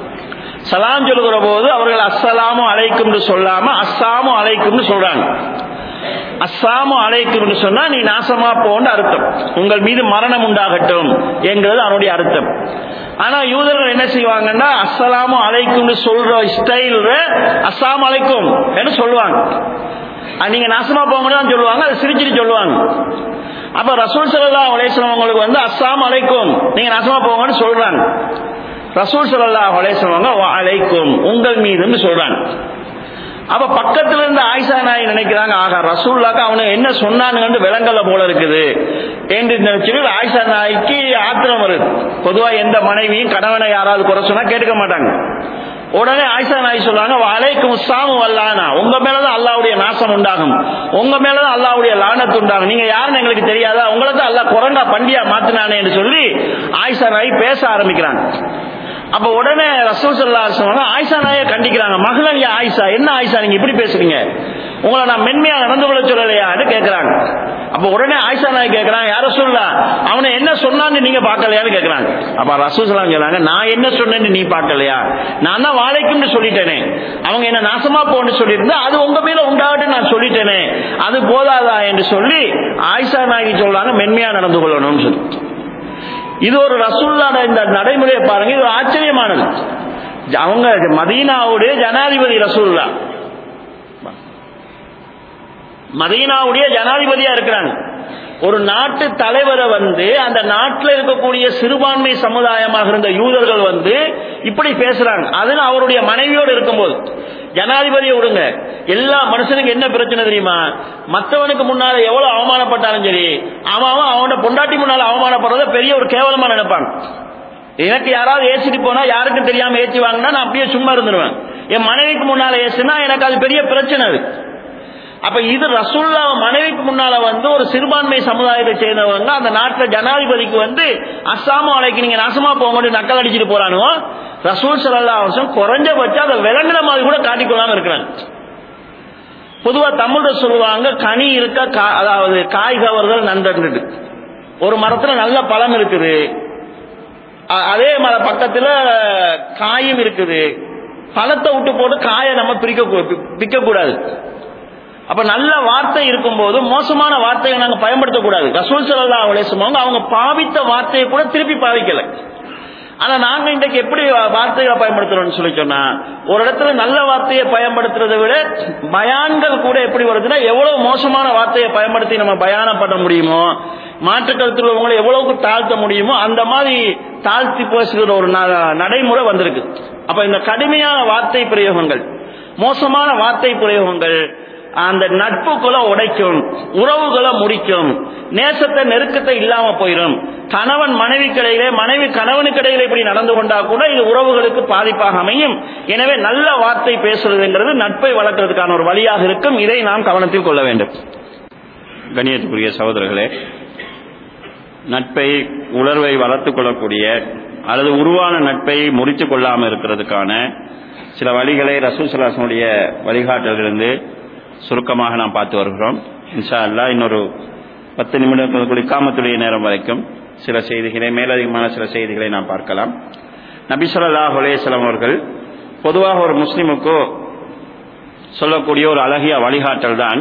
சலாம் சொல்லுகிற போது அவர்கள் அஸ்ஸலாமும் அழைக்கும்னு சொல்லாம அஸ்ஸாமும் அழைக்கும்னு சொல்றாங்க அஸ்ஸாமும் அழைக்கும்னு சொன்னா நீ நாசமா போன்னு அர்த்தம் உங்கள் மீது மரணம் உண்டாகட்டும் என்கிறது அவனுடைய அர்த்தம் ஆனா யூதர்கள் என்ன செய்வாங்கன்னா அஸ்ஸலாமும் அலைக்கும்னு சொல்ற ஸ்டைல் அஸ்ஸாம் அலைக்கும் என்று சொல்லுவாங்க நீங்க நாசமா போங்கன்னு சொல்லுவாங்க அதை சிரிச்சிட்டு சொல்லுவாங்க அப்ப ரசூல் சல்லா அலேஸ்லாம் அவங்களுக்கு வந்து அஸ்ஸாம் அலைக்கும் நீங்க நாசமா போங்கன்னு சொல்றாங்க ரசூல் சல்லா அலேஸ்லாம் அலைக்கும் உங்கள் மீதுன்னு சொல்றாங்க அப்ப பக்கத்துல இருந்து ஆயிஷா நாய் நினைக்கிறாங்க ஆகா ரசூல்லாக்கு அவனு என்ன சொன்னானுங்க விலங்கல்ல போல இருக்குது என்று நினைச்சு ஆயிஷா நாய்க்கு ஆத்திரம் வருது பொதுவா எந்த மனைவியும் கணவனை யாராவது குறை சொன்னா கேட்க மாட்டாங்க உடனே ஆயிஷா நாய் சொல்றாங்க அலைக்கும் சாமு வல்லானா உங்க மேலதான் அல்லாவுடைய நாசம் உண்டாகும் உங்க மேலதான் அல்லாவுடைய லானத்து உண்டாகும் நீங்க யாருன்னு எங்களுக்கு தெரியாதா உங்களை தான் அல்லா குரங்கா பண்டியா மாத்தினானே என்று சொல்லி ஆயிஷா நாய் பேச ஆரம்பிக்கிறாங்க அப்ப உடனே ரசூல் சல்லா சொன்னாங்க ஆயிஷா நாய கண்டிக்கிறாங்க மகளன் யா ஆயிஷா என்ன ஆயிஷா நீங்க இப்படி பேசுறீங்க உங்களை நான் மென்மையா நடந்து கொள்ள சொல்லலையான்னு கேட்கிறாங்க அப்ப உடனே ஆயிஷா நாய் கேட்கிறாங்க யார சொல்லலாம் அவனை என்ன சொன்னான்னு நீங்க பார்க்கலையான்னு கேட்கிறாங்க அப்ப ரசூல் சலாம் சொன்னாங்க நான் என்ன சொன்னேன்னு நீ பார்க்கலையா நான் தான் வாழைக்கும்னு சொல்லிட்டேனே அவங்க என்ன நாசமா போன்னு சொல்லியிருந்தா அது உங்க மேல உண்டாகட்டும் நான் சொல்லிட்டேனே அது போதாதா என்று சொல்லி ஆயிஷா நாய்க்கு சொல்றாங்க மென்மையா நடந்து கொள்ளணும்னு சொல்லி இது ஒரு ரசூல்லான இந்த நடைமுறையை பாருங்க இது ஆச்சரியமானது அவங்க மதீனாவுடைய ஜனாதிபதி ரசூல்லா மதீனாவுடைய ஜனாதிபதியா இருக்கிறாங்க ஒரு நாட்டு தலைவரை வந்து அந்த நாட்டில் இருக்கக்கூடிய சிறுபான்மை சமுதாயமாக இருந்த யூதர்கள் வந்து இப்படி பேசுறாங்க அதுல அவருடைய மனைவியோடு இருக்கும்போது ஜனாதிபதியை விடுங்க எல்லா மனுஷனுக்கு என்ன பிரச்சனை தெரியுமா மற்றவனுக்கு முன்னால எவ்வளவு அவமானப்பட்டாலும் சரி அவன் அவன் அவனோட பொண்டாட்டி முன்னால அவமானப்படுறத பெரிய ஒரு கேவலமா நினைப்பாங்க எனக்கு யாராவது ஏசிட்டு போனா யாருக்கும் தெரியாம ஏற்றி வாங்கினா நான் அப்படியே சும்மா இருந்துருவேன் என் மனைவிக்கு முன்னால ஏசுனா எனக்கு அது பெரிய பிரச்சனை அது அப்ப இது ரசூல்லா மனைவிக்கு முன்னால வந்து ஒரு சிறுபான்மை சமுதாயத்தை சேர்ந்தவங்க அந்த நாட்டுல ஜனாதிபதிக்கு வந்து அஸ்ஸாமு அலைக்கு நீங்க நாசமா போங்கன்னு நக்கல் அடிச்சுட்டு போறானுவோ ரசூல் சல்லா வருஷம் குறைஞ்சபட்சம் அதை விளங்குற மாதிரி கூட காட்டிக்கொள்ளாம இருக்கிறாங்க பொதுவா தமிழ்ல சொல்லுவாங்க கனி இருக்க கா- அதாவது காய்கவர்கள் நன்றன்று ஒரு மரத்துல நல்ல பழம் இருக்குது அ- அதே மர பக்கத்துல காயும் இருக்குது பழத்தை விட்டு போட்டு காயை நம்ம பிரிக்க பிக்க கூடாது அப்ப நல்ல வார்த்தை இருக்கும்போது மோசமான வார்த்தையை நாங்க பயன்படுத்தக்கூடாது ரசூல் சல்லா அலிஸ்மவங்க அவங்க பாவித்த வார்த்தையை கூட திருப்பி பாவிக்கல ஆனா நாங்க இன்றைக்கு எப்படி வார்த்தைகளை பயன்படுத்துறோம்னு சொல்லி சொன்னா ஒரு இடத்துல நல்ல வார்த்தையை பயன்படுத்துறதை விட பயான்கள் கூட எப்படி வருதுன்னா எவ்வளவு மோசமான வார்த்தையை பயன்படுத்தி நம்ம பயானம் பண்ண முடியுமோ மாற்று கருத்துல உள்ளவங்களை எவ்வளவுக்கு தாழ்த்த முடியுமோ அந்த மாதிரி தாழ்த்தி பேசுகிற ஒரு ந- நடைமுறை வந்திருக்கு அப்ப இந்த கடுமையான வார்த்தை பிரயோகங்கள் மோசமான வார்த்தை பிரயோகங்கள் அந்த நட்புக்குள்ள உடைக்கும் உறவுகளை முறிக்கும் நேசத்தை நெருக்கத்தை இல்லாம போயிடும் கணவன் மனைவி கிடையிலே மனைவி கணவனுக்கு இடையிலே இப்படி நடந்து கொண்டா கூட இது உறவுகளுக்கு பாதிப்பாக அமையும் எனவே நல்ல வார்த்தை பேசுறதுங்கிறது நட்பை வளர்க்கறதுக்கான ஒரு வழியாக இருக்கும் இதை நாம் கவனத்தில் கொள்ள வேண்டும் கணியத்துக்குரிய சகோதரர்களே நட்பை உணர்வை வளர்த்துக் கொள்ளக்கூடிய அல்லது உருவான நட்பை முறித்துக் கொள்ளாமல் இருக்கிறதுக்கான சில வழிகளை ரசூல் சலாசனுடைய வழிகாட்டலிருந்து சுருக்கமாக நாம் பார்த்து வருகிறோம் இன்ஷா அல்லாஹ் இன்னொரு பத்து நிமிடங்களுக்கு இக்காமத்துடைய நேரம் வரைக்கும் சில செய்திகளை மேலதிகமான சில செய்திகளை நாம் பார்க்கலாம் நபி ஸல்லல்லாஹு அலைஹி வஸல்லம் அவர்கள் பொதுவாக ஒரு முஸ்லிமுக்கு சொல்லக்கூடிய ஒரு அழகிய வழிகாட்டல் தான்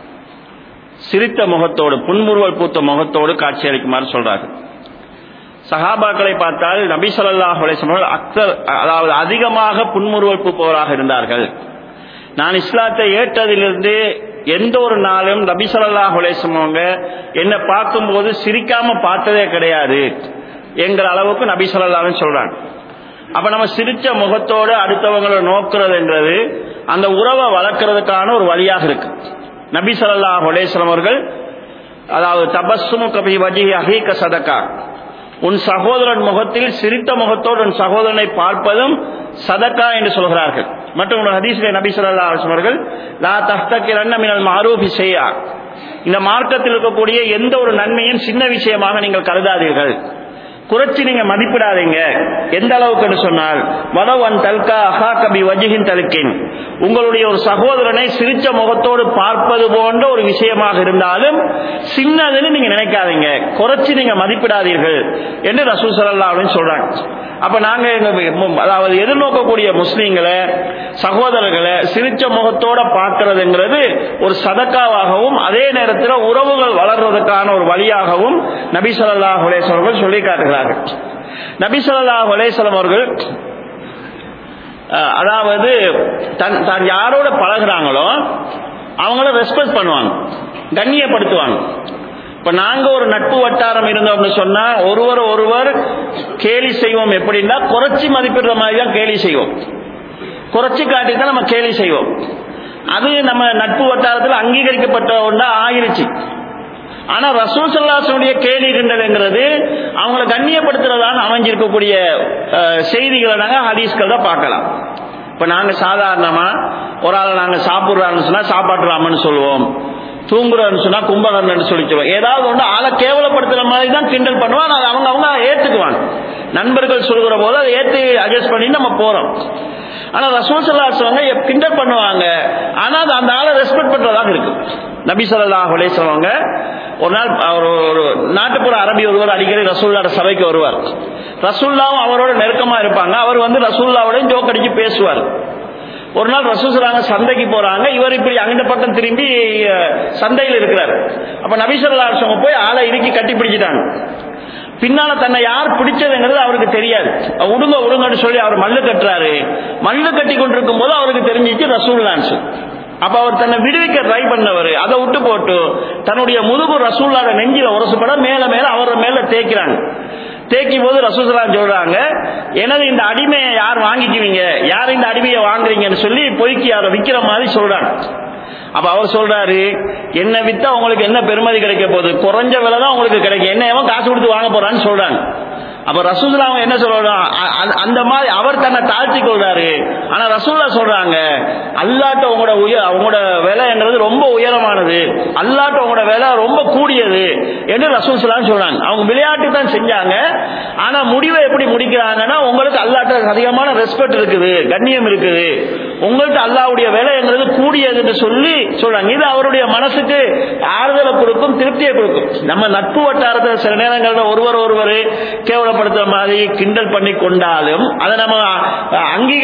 சிரித்த முகத்தோடு புன்முறுவல் பூத்த முகத்தோடு காட்சியளிக்குமாறு சொல்றார்கள் சஹாபாக்களை பார்த்தால் நபி ஸல்லல்லாஹு அலைஹி வஸல்லம் அவர்கள் அக்தர் அதாவது அதிகமாக புன்முறுவல் பூப்பவராக இருந்தார்கள் நான் இஸ்லாத்தை ஏற்றதிலிருந்து எந்த ஒரு நாளும் நபி ஸல்லல்லாஹு அலைஹி வஸல்லம் அவங்க என்னை பார்க்கும்போது சிரிக்காம பார்த்ததே கிடையாது என்கிற அளவுக்கு நபி ஸல்லல்லாஹு அலைஹி சொல்றாங்க அப்ப நம்ம சிரிச்ச முகத்தோடு அடுத்தவங்களை நோக்குறதுன்றது அந்த உறவை வளர்க்கறதுக்கான ஒரு வழியாக இருக்கு நபி ஸல்லல்லாஹு அலைஹி வஸல்லம் அவர்கள் அதாவது தபஸ்ஸுமு கபி வஜிஹி அஹீக சதகா உன் சகோதரன் முகத்தில் சிரித்த முகத்தோடு உன் சகோதரனை பார்ப்பதும் சதக்கா என்று சொல்கிறார்கள் மற்றும் ஒரு ஹதீஸிலே நபி ஸல்லல்லாஹு அலைஹி வஸல்லம் அவர்கள் லா தஹ்தகிரன்ன மினல் மஅரூஃபி ஷைஆ இந்த மார்க்கத்தில் இருக்கக்கூடிய எந்த ஒரு நன்மையும் சின்ன விஷயமாக நீங்கள் கருதாதீர்கள் குறைச்சி நீங்க மதிப்பிடாதீங்க எந்த அளவுக்கு சொன்னால் வலவன் தல்கா அஹா கபி வஜிகின் தலுக்கின் உங்களுடைய ஒரு சகோதரனை சிரிச்ச முகத்தோடு பார்ப்பது போன்ற ஒரு விஷயமாக இருந்தாலும் சின்னதுன்னு நீங்க நினைக்காதீங்க குறைச்சி நீங்க மதிப்பிடாதீர்கள் என்று ரசூல் ஸல்லல்லாஹு அலைஹி சொல்றாங்க அப்ப நாங்க எங்க மு- அதாவது எதிர்நோக்கக்கூடிய முஸ்லீம்களை சகோதரர்களை சிரிச்ச முகத்தோட பார்க்கிறதுங்கிறது ஒரு சதக்காவாகவும் அதே நேரத்தில் உறவுகள் வளர்றதுக்கான ஒரு வழியாகவும் நபி ஸல்லல்லாஹு அலைஹி வஸல்லம் அவர்கள் சொல்லி காட்டுகிறார்கள் நபி ஸல்லல்லாஹு அலைஹி வஸல்லம் அவர்கள் அஹ், அதாவது தன் தான் யாரோட பழகுறாங்களோ அவங்கள ரெஸ்பெக்ட் பண்ணுவாங்க கண்ணியப்படுத்துவாங்க இப்ப நாங்க ஒரு நட்பு வட்டாரம் இருந்தோம்னு சொன்னா ஒருவர் ஒருவர் கேலி செய்வோம் எப்படின்னா குறைச்சி மதிப்பிடுற மாதிரி தான் கேலி செய்வோம் குறைச்சி காட்டி தான் நம்ம கேலி செய்வோம் அது நம்ம நட்பு வட்டாரத்தில் அங்கீகரிக்கப்பட்ட ஒன்றா ஆயிருச்சு ஆனா ரசூல் சல்லாசனுடைய கேலி கிண்டல்ங்கிறது அவங்கள கண்ணியப்படுத்துறதான அமைஞ்சிருக்கக்கூடிய அஹ், செய்திகளை நாங்க ஹதீஸ்கள் தான் பார்க்கலாம் இப்ப நாங்க சாதாரணமா ஒரு ஆளை நாங்க சாப்பிடுறான்னு சொன்னா சாப்பாட்டுறாமன்னு சொல்லுவோம் தூங்குறன்னு சொன்னா கும்பகர்ணன் சொல்லி சொல்லுவோம் ஏதாவது ஒன்று ஆளை கேவலப்படுத்துற மாதிரி தான் கிண்டல் பண்ணுவான் அதை அவங்க அவங்க ஏத்துக்குவாங்க நண்பர்கள் சொல்கிற போது அதை ஏத்து அட்ஜஸ்ட் பண்ணி நம்ம போறோம் ஆனா ரசூல் சல்லாசவங்க கிண்டல் பண்ணுவாங்க ஆனா அது அந்த ஆளை ரெஸ்பெக்ட் பண்றதாக இருக்கு நபி ஸல்லல்லாஹு அலைஹி வஸல்லம் ஒரு நாள் அவர் ஒரு நாட்டுப்புற அரபி ஒருவர் அடிக்கடி ரசூல்லாட சபைக்கு வருவார் ரசூல்லாவும் அவரோட நெருக்கமா இருப்பாங்க அவர் வந்து ரசூல்லாவோடையும் ஜோக் அடிச்சு பேசுவார் ஒரு நாள் ரசூசலாங்க சந்தைக்கு போறாங்க இவர் இப்படி அங்கிட்ட பக்கம் திரும்பி அஹ், சந்தையில் இருக்கிறார் அப்ப நபி ஸல்லல்லாஹு அலைஹி வஸல்லம் போய் ஆளை இறுக்கி கட்டி பிடிச்சிட்டாங்க பின்னால தன்னை யார் பிடிச்சதுங்கிறது அவருக்கு தெரியாது உடுங்க உடுங்கன்னு சொல்லி அவர் மல்லு கட்டுறாரு மல்லு கட்டி கொண்டிருக்கும் போது அவருக்கு தெரிஞ்சிச்சு ரசூல்லான்னு சொல்லி அப்ப அவர் தன்னை விடுவிக்க ட்ரை பண்ணவர் அதை விட்டு போட்டு தன்னுடைய முதுகு ரசூல்லாட நெஞ்சில உரசுப்பட மேல மேல அவர் மேல தேய்க்கிறாங்க தேய்க்கும் போது ரசூசலாம் சொல்றாங்க எனது இந்த அடிமையை யார் வாங்கிக்குவீங்க யார் இந்த அடிமையை வாங்குறீங்கன்னு சொல்லி பொய்க்கு அதை விக்கிற மாதிரி சொல்றாங்க அப்ப அவர் சொல்றாரு என்ன வித்தா உங்களுக்கு என்ன பெருமதி கிடைக்க போகுது குறைஞ்ச விலை தான் உங்களுக்கு கிடைக்கும் என்ன எவன் காசு கொடுத்து வாங்க போறான்னு சொல்றாங்க அப்ப ரசூல்லா அவங்க என்ன சொல்றாங்க அ- அ- அந்த மாதிரி அவர் தன்னை தாழ்த்தி கொள்றாரு ஆனா ரசூல்லா சொல்றாங்க அல்லாட்ட உங்களோட உயர் அவங்களோட விலைங்கிறது ரொம்ப உயரமானது அல்லாட்ட உங்களோட விலை ரொம்ப கூடியது என்று ரசூல் சொல்லான்னு சொல்றாங்க அவங்க விளையாட்டு தான் செஞ்சாங்க ஆனா முடிவை எப்படி முடிக்கிறாங்கன்னா உங்களுக்கு அல்லாட்ட அதிகமான ரெஸ்பெக்ட் இருக்குது கண்ணியம் இருக்குது உங்கள்ட்ட அல்லாவுடைய விலைங்கிறது கூடியது என்று சொல்லி சொல்றாங்க இது அவருடைய மனசுக்கு ஆறுதலை கொடுக்கும் திருப்தியை கொடுக்கும் நம்ம நட்பு வட்டாரத்தில் சில நேரங்கள்ல ஒருவர் ஒருவர் கேவலப்படுத்துற மாதிரி கிண்டல் பண்ணி கொண்டாலும் அதை நம்ம அங்கீகரி